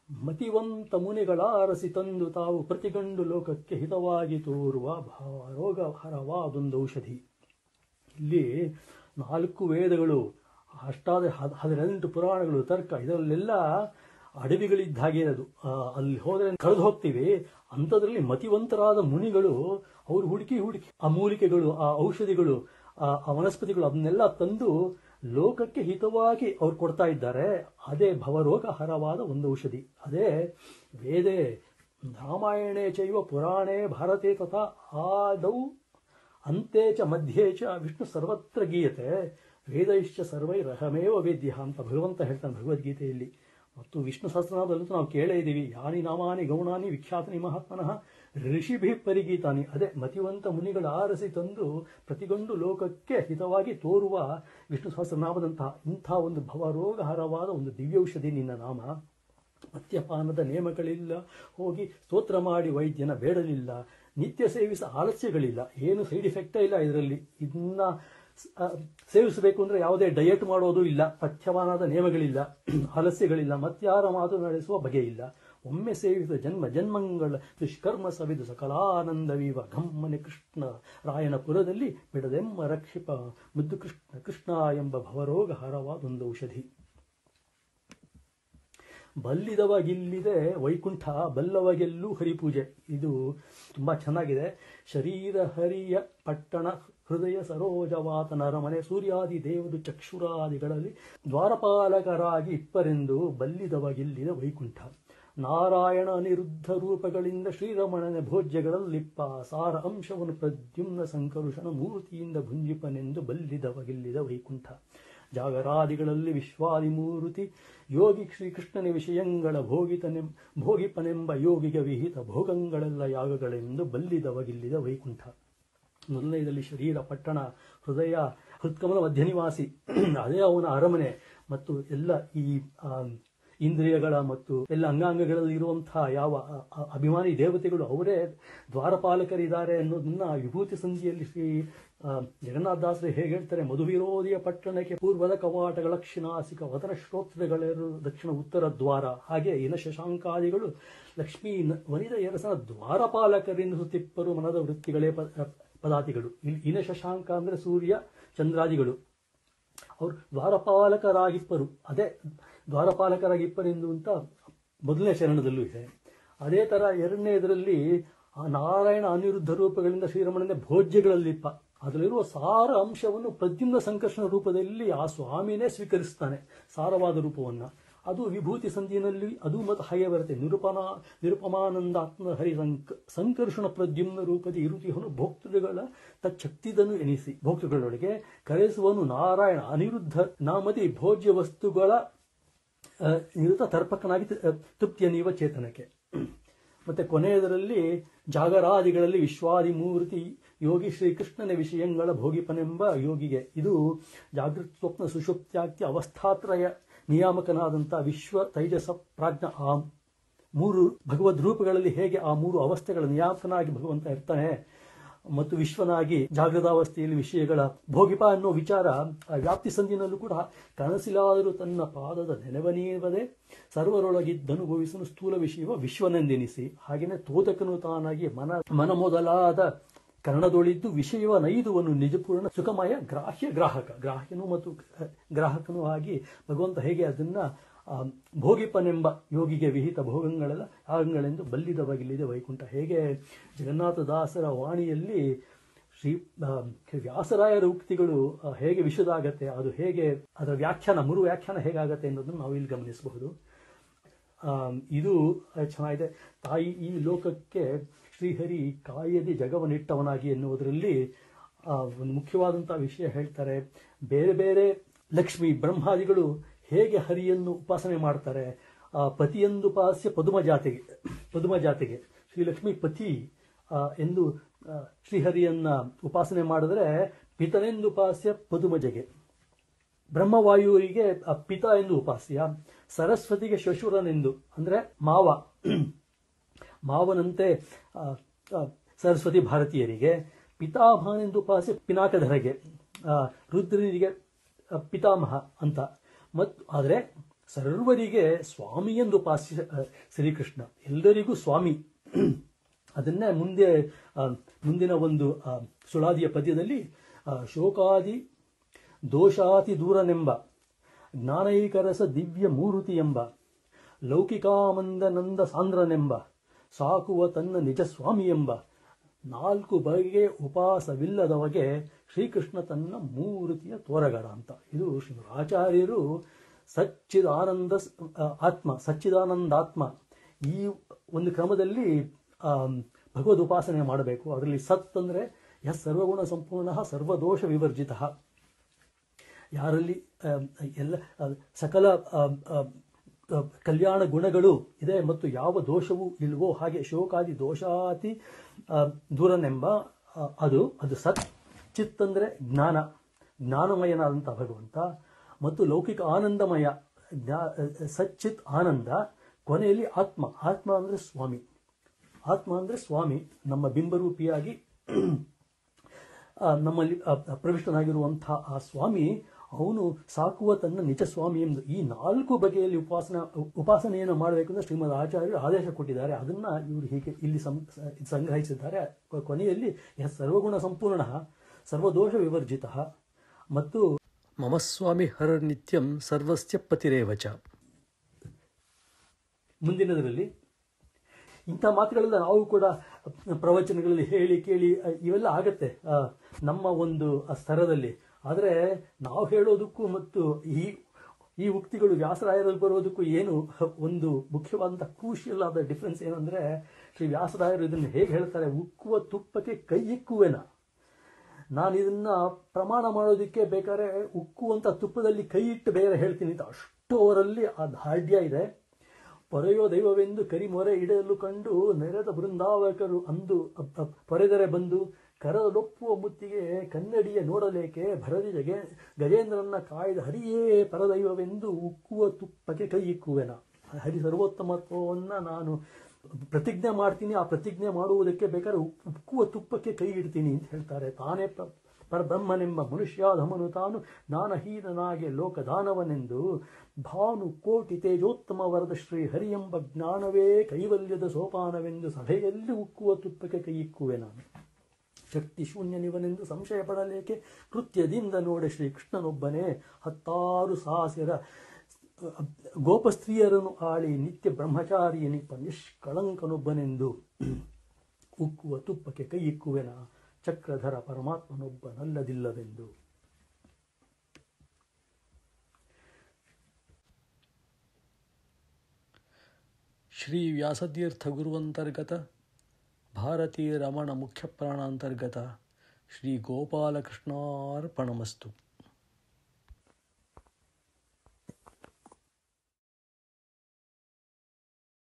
ಮತಿವಂತ ಮುನಿಗಳ ಅರಸಿ ತಂದು ತಾವು ಪ್ರತಿಗಂಡು ಲೋಕಕ್ಕೆ ಹಿತವಾಗಿ ತೋರುವ ರೋಗಹರವಾದೊಂದು ಔಷಧಿ ಇಲ್ಲಿ ನಾಲ್ಕು ವೇದಗಳು ಅಷ್ಟಾದ ಹದ್- ಹದಿನೆಂಟು ಪುರಾಣಗಳು ತರ್ಕ ಇದರಲ್ಲೆಲ್ಲ ಅಡವಿಗಳಿದ್ದ ಹಾಗೆ ಅದು ಆ, ಅಲ್ಲಿ ಹೋದರೆ ಕಳೆದು ಹೋಗ್ತೀವಿ ಅಂಥದ್ರಲ್ಲಿ ಮತಿವಂತರಾದ ಮುನಿಗಳು ಅವರು ಹುಡುಕಿ ಹುಡುಕಿ ಆ ಮೂಲಿಕೆಗಳು ಆ ಔಷಧಿಗಳು ಆ ಆ ವನಸ್ಪತಿಗಳು ಅದನ್ನೆಲ್ಲ ತಂದು ಲೋಕಕ್ಕೆ ಹಿತವಾಗಿ ಅವ್ರು ಕೊಡ್ತಾ ಇದ್ದಾರೆ ಅದೇ ಭವರೋಗಹರವಾದ ಒಂದು ಔಷಧಿ ಅದೇ ವೇದೇ ರಾಮಾಯಣೇ ಚೈವ ಪುರಾಣೇ ಭಾರತೆ ತಥಾ ಆದೌ ಅಂತೆ ಚ ಮಧ್ಯೆ ಚ ವಿಷ್ಣು ಸರ್ವತ್ರ ಗೀಯತೆ ವೇದೈಶ್ಚ ಸರ್ವೈರಹಮೇವ ವೇದ್ಯ ಅಂತ ಭಗವಂತ ಹೇಳ್ತಾನೆ ಭಗವದ್ಗೀತೆಯಲ್ಲಿ ಮತ್ತು ವಿಷ್ಣು ಸಹಸ್ರನಾಮದಲ್ಲಂತೂ ನಾವು ಕೇಳೇ ಇದ್ದೀವಿ ಯಾನಿ ನಾಮಾನಿ ಗೌಣಾನಿ ವಿಖ್ಯಾತನಿ ಮಹಾತ್ಮನಃ ಋಷಿಭಿ ಪರಿಗೀತಾನಿ ಅದೇ ಮತಿವಂತ ಮುನಿಗಳ ಆರಸಿ ತಂದು ಪ್ರತಿಗೊಂಡು ಲೋಕಕ್ಕೆ ಹಿತವಾಗಿ ತೋರುವ ವಿಷ್ಣು ಸಹಸ್ರನಾಮದಂತಹ ಇಂಥ ಒಂದು ಭವರೋಗಹರವಾದ ಒಂದು ದಿವ್ಯೌಷಧಿ ನಿನ್ನ ನಾಮ ಮದ್ಯಪಾನದ ನೇಮಗಳಿಲ್ಲ ಹೋಗಿ ಸ್ತೋತ್ರ ಮಾಡಿ ವೈದ್ಯನ ಬೇಡಲಿಲ್ಲ ನಿತ್ಯ ಸೇವಿಸ ಆಲಸ್ಯಗಳಿಲ್ಲ ಏನು ಸೈಡ್ ಇಫೆಕ್ಟೇ ಇಲ್ಲ ಇದರಲ್ಲಿ ಇದನ್ನ ಸ- ಆ, ಸೇವಿಸಬೇಕು ಅಂದ್ರೆ ಯಾವುದೇ ಡಯಟ್ ಮಾಡೋದು ಇಲ್ಲ ಪಥ್ಯಮಾನದ ನಿಯಮಗಳಿಲ್ಲ ಆಲಸ್ಯಗಳಿಲ್ಲ ಮತ್ಯಾರ ಮಾತು ನಡೆಸುವ ಬಗೆ ಇಲ್ಲ ಒಮ್ಮೆ ಸೇವಿಸಿದ ಜನ್ಮ ಜನ್ಮಂಗಳ ದುಷ್ಕರ್ಮ ಸವಿದು ಸಕಲಾನಂದವೀವ ಘಮ್ಮನೆ ಕೃಷ್ಣ ರಾಯಣಪುರದಲ್ಲಿ ಬಿಡದೆಮ್ಮ ರಕ್ಷಿಪ ಮುದ್ದು ಕೃಷ್ಣ ಕೃಷ್ಣ ಎಂಬ ಭವರೋಗ ಹರವಾದೊಂದು ಔಷಧಿ ಬಲ್ಲಿದವಾಗಿಲ್ಲಿದೆ ವೈಕುಂಠ ಬಲ್ಲವಗೆಲ್ಲೂ ಹರಿಪೂಜೆ ಇದು ತುಂಬಾ ಚೆನ್ನಾಗಿದೆ ಶರೀರ ಹರಿಯ ಪಟ್ಟಣ ಹೃದಯ ಸರೋಜವಾತನ ಅರಮನೆ ಸೂರ್ಯಾದಿ ದೇವರು ಚಕ್ಷುರಾದಿಗಳಲ್ಲಿ ದ್ವಾರಪಾಲಕರಾಗಿ ಇಪ್ಪರೆಂದು ಬಲ್ಲಿದವಾಗಿಲ್ಲಿದೆ ವೈಕುಂಠ ನಾರಾಯಣ ಅನಿರುದ್ಧ ರೂಪಗಳಿಂದ ಶ್ರೀರಮಣನ ಭೋಜ್ಯಗಳಲ್ಲಿಪ್ಪ ಸಾರ ಅಂಶವನ್ನು ಪ್ರದ್ಯುಮ್ನ ಸಂಕರುಷಣ ಮೂರ್ತಿಯಿಂದ ಭುಂಜಿಪನೆಂದು ಬಲ್ಲಿದವಗಿಲ್ಲಿದ ವೈಕುಂಠ ಜಾಗರಾದಿಗಳಲ್ಲಿ ವಿಶ್ವಾದಿಮೂರ್ತಿ ಯೋಗಿ ಶ್ರೀಕೃಷ್ಣನ ವಿಷಯಗಳ ಭೋಗಿತನೆಂ ಭೋಗಿಪನೆಂಬ ಯೋಗಿಗೆ ವಿಹಿತ ಭೋಗಗಳೆಲ್ಲ ಯಾಗಗಳೆಂದು ಬಲ್ಲಿದವಗಿಲ್ಲಿದ ವೈಕುಂಠ ಮೊದಲನೇದಲ್ಲಿ ಶರೀರ ಪಟ್ಟಣ ಹೃದಯ ಹೃತ್ಕಮಲ ಮಧ್ಯ ನಿವಾಸಿ ಅದೇ ಅವನ ಅರಮನೆ ಮತ್ತು ಎಲ್ಲ ಈ ಆ, ಇಂದ್ರಿಯಗಳ ಮತ್ತು ಎಲ್ಲ ಅಂಗಾಂಗಗಳಲ್ಲಿ ಇರುವಂತಹ ಯಾವ ಅ- ಅ- ಅಭಿಮಾನಿ ದೇವತೆಗಳು ಅವರೇ ದ್ವಾರಪಾಲಕರಿದ್ದಾರೆ ಅನ್ನೋದನ್ನ ವಿಭೂತಿ ಸಂಧಿಯಲ್ಲಿ ಶ್ರೀ ಆ, ಜಗನ್ನಾಥದಾಸರು ಹೇಗೆ ಹೇಳ್ತಾರೆ ಮಧುವಿರೋಧಿಯ ಪಟ್ಟಣಕ್ಕೆ ಪೂರ್ವದ ಕವಾಟಗಳ ದಕ್ಷಿಣಾಸಿಕ ವದನ ಶ್ರೋತ್ರಗಳೆರು ದಕ್ಷಿಣ ಉತ್ತರ ದ್ವಾರ ಹಾಗೆ ಇನ ಶಶಾಂಕಾದಿಗಳು ಲಕ್ಷ್ಮೀ ನ- ವನಿತ ಎರಸನ ದ್ವಾರಪಾಲಕರೆನ್ನಿಸುತ್ತಿಪ್ಪರು ಮನದ ವೃತ್ತಿಗಳೇ ಪ- ಪದಾತಿಗಳು ಇಲ್ಲಿ ಇನ ಶಶಾಂಕ ಅಂದ್ರೆ ಸೂರ್ಯ ಚಂದ್ರಾದಿಗಳು ಅವರು ದ್ವಾರಪಾಲಕರಾಗಿಪ್ಪರು ಅದೇ ದ್ವಾರಪಾಲಕರಾಗಿಪ್ಪರೆಂದು ಅಂತ ಮೊದಲನೇ ಚರಣದಲ್ಲೂ ಇದೆ ಅದೇ ತರ ಎರಡನೇದರಲ್ಲಿ ಆ ನಾರಾಯಣ ಅನಿರುದ್ಧ ರೂಪಗಳಿಂದ ಶ್ರೀರಮಣನ ಭೋಜ್ಯಗಳಲ್ಲಿಪ್ಪ ಅದರಲ್ಲಿರುವ ಸಾರ ಅಂಶವನ್ನು ಪ್ರದ್ಯುಮ್ನ ಸಂಕರ್ಷಣ ರೂಪದಲ್ಲಿ ಆ ಸ್ವಾಮಿನೇ ಸ್ವೀಕರಿಸ್ತಾನೆ ಸಾರವಾದ ರೂಪವನ್ನ ಅದು ವಿಭೂತಿ ಸಂಧಿಯಲ್ಲಿ ಅದು ಮತ್ತು ಹಾಗೆ ಬರುತ್ತೆ ನಿರುಪನಾ ನಿರುಪಮಾನಂದಾತ್ಮ ಹರಿ ಸಂಕ ಸಂಕರ್ಷಣ ಪ್ರದ್ಯುಮ್ನ ರೂಪದ ಇರುತಿಯನ್ನು ಭೋಕ್ತೃಗಳ ತಚ್ಚಕ್ತಿದನ್ನು ಎನಿಸಿ ಭೋಕ್ತೃಗಳೊಳಗೆ ಕರೆಸುವನು ನಾರಾಯಣ ಅನಿರುದ್ಧ ನಾಮದಿ ಭೋಜ್ಯ ವಸ್ತುಗಳ ಆ, ನಿರುತ ತರ್ಪಕನಾಗಿ ತ- ತೃಪ್ತಿಯ ನೀವ ಚೇತನಕ್ಕೆ ಮತ್ತೆ ಕೊನೆಯದರಲ್ಲಿ ಜಾಗರಾದಿಗಳಲ್ಲಿ ವಿಶ್ವಾದಿ ಮೂರ್ತಿ ಯೋಗಿ ಶ್ರೀಕೃಷ್ಣನ ವಿಷಯಗಳ ಭೋಗಿಪನೆಂಬ ಯೋಗಿಗೆ ಇದು ಜಾಗೃತ ಸ್ವಪ್ನ ಸುಷುಪ್ತ್ಯಾಕ್ತಿ ಅವಸ್ಥಾತ್ರಯ ನಿಯಾಮಕನಾದಂಥ ವಿಶ್ವ ತೈಜಸ ಪ್ರಾಜ್ಞ ಆ ಮೂರು ಭಗವದ್ ರೂಪಗಳಲ್ಲಿ ಹೇಗೆ ಆ ಮೂರು ಅವಸ್ಥೆಗಳ ನಿಯಾಮಕನಾಗಿ ಭಗವಂತ ಇರ್ತಾನೆ ಮತ್ತು ವಿಶ್ವನಾಗಿ ಜಾಗೃತಾವಸ್ಥೆಯಲ್ಲಿ ವಿಷಯಗಳ ಭೋಗಿಪ ಅನ್ನೋ ವಿಚಾರ ಆ ವ್ಯಾಪ್ತಿ ಸಂಧಿನಲ್ಲೂ ಕೂಡ ಕನಸಿಲಾದರೂ ತನ್ನ ಪಾದದ ನೆನವನೀವದೆ ಸರ್ವರೊಳಗಿದ್ದನುಭವಿಸನು ಸ್ಥೂಲ ವಿಷಯವ ವಿಶ್ವನೆಂದೆನಿಸಿ ಹಾಗೆಯೇ ತೋದಕನು ತಾನಾಗಿ ಮನ ಮನ ಮೊದಲಾದ ಕರ್ಣದೊಳಿದ್ದು ವಿಷಯವ ನೈದುವನ್ನು ನಿಜಪೂರ್ಣ ಸುಖಮಯ ಗ್ರಾಹ್ಯ ಗ್ರಾಹಕ ಗ್ರಾಹ್ಯನು ಮತ್ತು ಗ್ರಾಹಕನು ಆಗಿ ಭಗವಂತ ಹೇಗೆ ಅದನ್ನ ಆ, ಭೋಗಿಪನೆಂಬ ಯೋಗಿಗೆ ವಿಹಿತ ಭೋಗಗಳೆಲ್ಲ ಯಾಗಗಳೆಂದು ಬಲ್ಲಿದವಾಗಿಲ್ಲಿದೆ ವೈಕುಂಠ ಹೇಗೆ ಜಗನ್ನಾಥದಾಸರ ವಾಣಿಯಲ್ಲಿ ಶ್ರೀ ಆ, ವ್ಯಾಸರಾಯರ ಉಕ್ತಿಗಳು ಆ, ಹೇಗೆ ವಿಷದಾಗತ್ತೆ ಅದು ಹೇಗೆ ಅದರ ವ್ಯಾಖ್ಯಾನ ಮುರು ವ್ಯಾಖ್ಯಾನ ಹೇಗಾಗತ್ತೆ ಅನ್ನೋದನ್ನು ನಾವು ಇಲ್ಲಿ ಗಮನಿಸಬಹುದು ಆ, ಇದು ಚೆನ್ನಾಗಿದೆ ತಾಯಿ ಈ ಲೋಕಕ್ಕೆ ಶ್ರೀಹರಿ ಕಾಯದಿ ಜಗವನಿಟ್ಟವನಾಗಿ ಎನ್ನುವುದರಲ್ಲಿ ಆ, ಒಂದು ಮುಖ್ಯವಾದಂತಹ ವಿಷಯ ಹೇಳ್ತಾರೆ ಬೇರೆ ಬೇರೆ ಲಕ್ಷ್ಮಿ ಬ್ರಹ್ಮಾದಿಗಳು ಹೇಗೆ ಹರಿಯನ್ನು ಉಪಾಸನೆ ಮಾಡ್ತಾರೆ ಆ, ಪತಿಯೆಂದು ಉಪಾಸ್ಯ ಪದುಮ ಜಾತಿಗೆ ಪದುಮ ಜಾತಿಗೆ ಶ್ರೀಲಕ್ಷ್ಮಿ ಪತಿ ಆ, ಎಂದು ಆ, ಶ್ರೀಹರಿಯನ್ನ ಉಪಾಸನೆ ಮಾಡಿದ್ರೆ ಪಿತನೆಂದು ಉಪಾಸ್ಯ ಪದುಮಜಗೆ ಬ್ರಹ್ಮವಾಯುವಿಗೆ ಆ ಪಿತ ಎಂದು ಉಪಾಸ್ಯ ಸರಸ್ವತಿಗೆ ಶ್ವಶುರನೆಂದು ಅಂದ್ರೆ ಮಾವ ಮಾವನಂತೆ ಆ, ಆ, ಸರಸ್ವತಿ ಭಾರತೀಯರಿಗೆ ಪಿತಾಮಹನೆಂದು ಉಪಾಸ್ಯ ಪಿನಾಕಧರಗೆ ಆ, ರುದ್ರನಿಗೆ ಆ, ಪಿತಾಮಹ ಅಂತ ಮತ್ತು ಆದರೆ ಸರ್ವರಿಗೆ ಸ್ವಾಮಿ ಎಂದು ಉಪಾಸ್ಯ ಆ, ಶ್ರೀಕೃಷ್ಣ ಎಲ್ಲರಿಗೂ ಸ್ವಾಮಿ ಅದನ್ನೇ ಮುಂದೆ ಆ, ಮುಂದಿನ ಒಂದು ಆ, ಸುಳಾದಿಯ ಪದ್ಯದಲ್ಲಿ ಆ, ಶೋಕಾದಿ ದೋಷಾತಿ ದೂರನೆಂಬ ಜ್ಞಾನೈಕರಸ ದಿವ್ಯ ಮೂರುತಿ ಎಂಬ ಲೌಕಿಕಾಮಂದನಂದ ಸಾಂದ್ರನೆಂಬ ಸಾಕುವ ತನ್ನ ನಿಜ ಸ್ವಾಮಿ ಎಂಬ ನಾಲ್ಕು ಬಗೆಗೆ ಉಪವಾಸವಿಲ್ಲದವಗೆ ಶ್ರೀಕೃಷ್ಣ ತನ್ನ ಮೂರುತಿಯ ತೋರಗಡ ಅಂತ ಇದು ಶ್ರೀ ಆಚಾರ್ಯರು ಸಚ್ಚಿದಾನಂದ ಸ್- ಆ, ಆತ್ಮ ಸಚ್ಚಿದಾನಂದಾತ್ಮ ಈ ಒಂದು ಕ್ರಮದಲ್ಲಿ ಆ, ಭಗವದ್ ಉಪಾಸನೆ ಮಾಡಬೇಕು ಅದರಲ್ಲಿ ಸತ್ ಅಂದರೆ ಯಸ್ ಸರ್ವಗುಣ ಸಂಪೂರ್ಣ ಸರ್ವದೋಷ ವಿವರ್ಜಿತ ಯಾರಲ್ಲಿ ಆ, ಎಲ್ಲ ಆ, ಸಕಲ ಆ, ಆ, ಆ, ಕಲ್ಯಾಣ ಗುಣಗಳು ಇದೆ ಮತ್ತು ಯಾವ ದೋಷವೂ ಇಲ್ವೋ ಹಾಗೆ ಶೋಕಾದಿ ದೋಷಾತಿ ಆ, ದೂರನೆಂಬ ಆ, ಅದು ಅದು ಸತ್ ಚಿತ್ ಅಂದರೆ ಜ್ಞಾನ ಜ್ಞಾನಮಯನಾದಂಥ ಭಗವಂತ ಮತ್ತು ಲೌಕಿಕ ಆನಂದಮಯ ಜ್ಞಾ- ಸಚ್ಚಿತ್ ಆನಂದ ಕೊನೆಯಲ್ಲಿ ಆತ್ಮ ಆತ್ಮ ಅಂದರೆ ಸ್ವಾಮಿ ಆತ್ಮ ಅಂದರೆ ಸ್ವಾಮಿ ನಮ್ಮ ಬಿಂಬರೂಪಿಯಾಗಿ ಆ, ನಮ್ಮಲ್ಲಿ ಆ, ಆ, ಪ್ರವಿಷ್ಟನಾಗಿರುವಂಥ ಆ ಸ್ವಾಮಿ ಅವನು ಸಾಕುವ ತನ್ನ ನಿಜ ಸ್ವಾಮಿ ಎಂದು ಈ ನಾಲ್ಕು ಬಗೆಯಲ್ಲಿ ಉಪಾಸನ ಉಪಾಸನೆಯನ್ನು ಮಾಡಬೇಕು ಅಂತ ಶ್ರೀಮದ್ ಆಚಾರ್ಯರು ಆದೇಶ ಕೊಟ್ಟಿದ್ದಾರೆ ಅದನ್ನ ಇವರು ಹೀಗೆ ಇಲ್ಲಿ ಸಂ ಸಂಗ್ರಹಿಸಿದ್ದಾರೆ ಕೊ- ಕೊನೆಯಲ್ಲಿ ಯಃ ಸರ್ವಗುಣ ಸಂಪೂರ್ಣ ಸರ್ವದೋಷ ವಿವರ್ಜಿತ ಮತ್ತು ಮಮ ಸ್ವಾಮಿ ಹರ ನಿತ್ಯಂ ಸರ್ವಸ್ಯ ಪತಿರೇವಚ ಮುಂದಿನದರಲ್ಲಿ ಇಂಥ ಮಾತುಗಳೆಲ್ಲ ನಾವು ಕೂಡ ಪ್ರವಚನಗಳಲ್ಲಿ ಹೇಳಿ ಕೇಳಿ ಅ, ಇವೆಲ್ಲ ಆಗತ್ತೆ ಆ, ನಮ್ಮ ಒಂದು ಆ ಸ್ತರದಲ್ಲಿ ಆದರೆ ನಾವು ಹೇಳೋದಕ್ಕೂ ಮತ್ತು ಈ ಈ ಉಕ್ತಿಗಳು ವ್ಯಾಸರಾಯರಲ್ಲಿ ಬರೋದಕ್ಕೂ ಏನು ಒಂದು ಮುಖ್ಯವಾದಂಥ ಕ್ರೂಷಿಯಲ್ ಆದ ಡಿಫ್ರೆನ್ಸ್ ಏನಂದ್ರೆ ಶ್ರೀ ವ್ಯಾಸರಾಯರು ಇದನ್ನು ಹೇಗೆ ಹೇಳ್ತಾರೆ ಉಕ್ಕುವ ತುಪ್ಪಕ್ಕೆ ಕೈ ಇಕ್ಕುವೆನ ನಾನು ಇದನ್ನ ಪ್ರಮಾಣ ಮಾಡೋದಕ್ಕೆ ಬೇಕಾದ್ರೆ ಉಕ್ಕುವಂತ ತುಪ್ಪದಲ್ಲಿ ಕೈ ಇಟ್ಟು ಬೇರೆ ಹೇಳ್ತೀನಿ ಅಂತ ಅಷ್ಟು ಅವರಲ್ಲಿ ಆ ದಾರ್ಢ್ಯ ಇದೆ ಪೊರೆಯೋ ದೈವವೆಂದು ಕರಿಮೊರೆ ಇಡಲು ಕಂಡು ನೆರೆದ ಬೃಂದಾವಕರು ಅಂದು ಅ- ಅ- ಪೊರೆದರೆ ಬಂದು ಕರದೊಪ್ಪುವ ಮುತ್ತಿಗೆ ಕನ್ನಡಿಯ ನೋಡಲೇಕೆ ಭರದಿ ಜಗೆ ಗಜೇಂದ್ರನ್ನ ಕಾಯ್ದ ಹರಿಯೇ ಪರದೈವವೆಂದು ಉಕ್ಕುವ ತುಪ್ಪಕ್ಕೆ ಕೈ ಇಕ್ಕುವೆನ ಹರಿ ಸರ್ವೋತ್ತಮತ್ವವನ್ನ ನಾನು ಪ್ರತಿಜ್ಞೆ ಮಾಡ್ತೀನಿ ಆ ಪ್ರತಿಜ್ಞೆ ಮಾಡುವುದಕ್ಕೆ ಬೇಕಾದ್ರೆ ಉಕ್- ಉಕ್ಕುವ ತುಪ್ಪಕ್ಕೆ ಕೈ ಇಡ್ತೀನಿ ಅಂತ ಹೇಳ್ತಾರೆ ತಾನೇ ಪ್ರ ಪರಬ್ರಹ್ಮನೆಂಬ ಮನುಷ್ಯಾಧಮನು ತಾನು ಜ್ಞಾನಹೀನನಾಗೆ ಲೋಕದಾನವನೆಂದು ಭಾನು ಕೋಟಿ ತೇಜೋತ್ತಮ ವರದ ಶ್ರೀ ಹರಿ ಎಂಬ ಜ್ಞಾನವೇ ಕೈವಲ್ಯದ ಸೋಪಾನವೆಂದು ಸಭೆಯಲ್ಲಿ ಉಕ್ಕುವ ತುಪ್ಪಕ್ಕೆ ಕೈ ಇಕ್ಕುವೆ ನಾನು ಶಕ್ತಿ ಶೂನ್ಯನಿವನೆಂದು ಸಂಶಯ ಪಡಲೇಕೆ ಕೃತ್ಯದಿಂದ ನೋಡೆ ಶ್ರೀ ಕೃಷ್ಣನೊಬ್ಬನೇ ಹತ್ತಾರು ಸಾಸಿರ ಗೋಪಸ್ತ್ರೀಯರನ್ನು ಆಳಿ ನಿತ್ಯ ಬ್ರಹ್ಮಚಾರಿಯನಿಪ್ಪ ನಿಷ್ಕಳಂಕನೊಬ್ಬನೆಂದು ಉಕ್ಕುವ ತುಪ್ಪಕ್ಕೆ ಕೈ ಇಕ್ಕುವೆನ ಚಕ್ರಧರ ಪರಮಾತ್ಮನೊಬ್ಬನಲ್ಲದಿಲ್ಲವೆಂದು ಶ್ರೀ ವ್ಯಾಸತೀರ್ಥ ಗುರುವಂತರ್ಗತ ಭಾರತೀಯ ರಮಣ ಮುಖ್ಯ ಪ್ರಾಣಾಂತರ್ಗತ ಶ್ರೀ ಗೋಪಾಲಕೃಷ್ಣಾರ್ಪಣಮಸ್ತು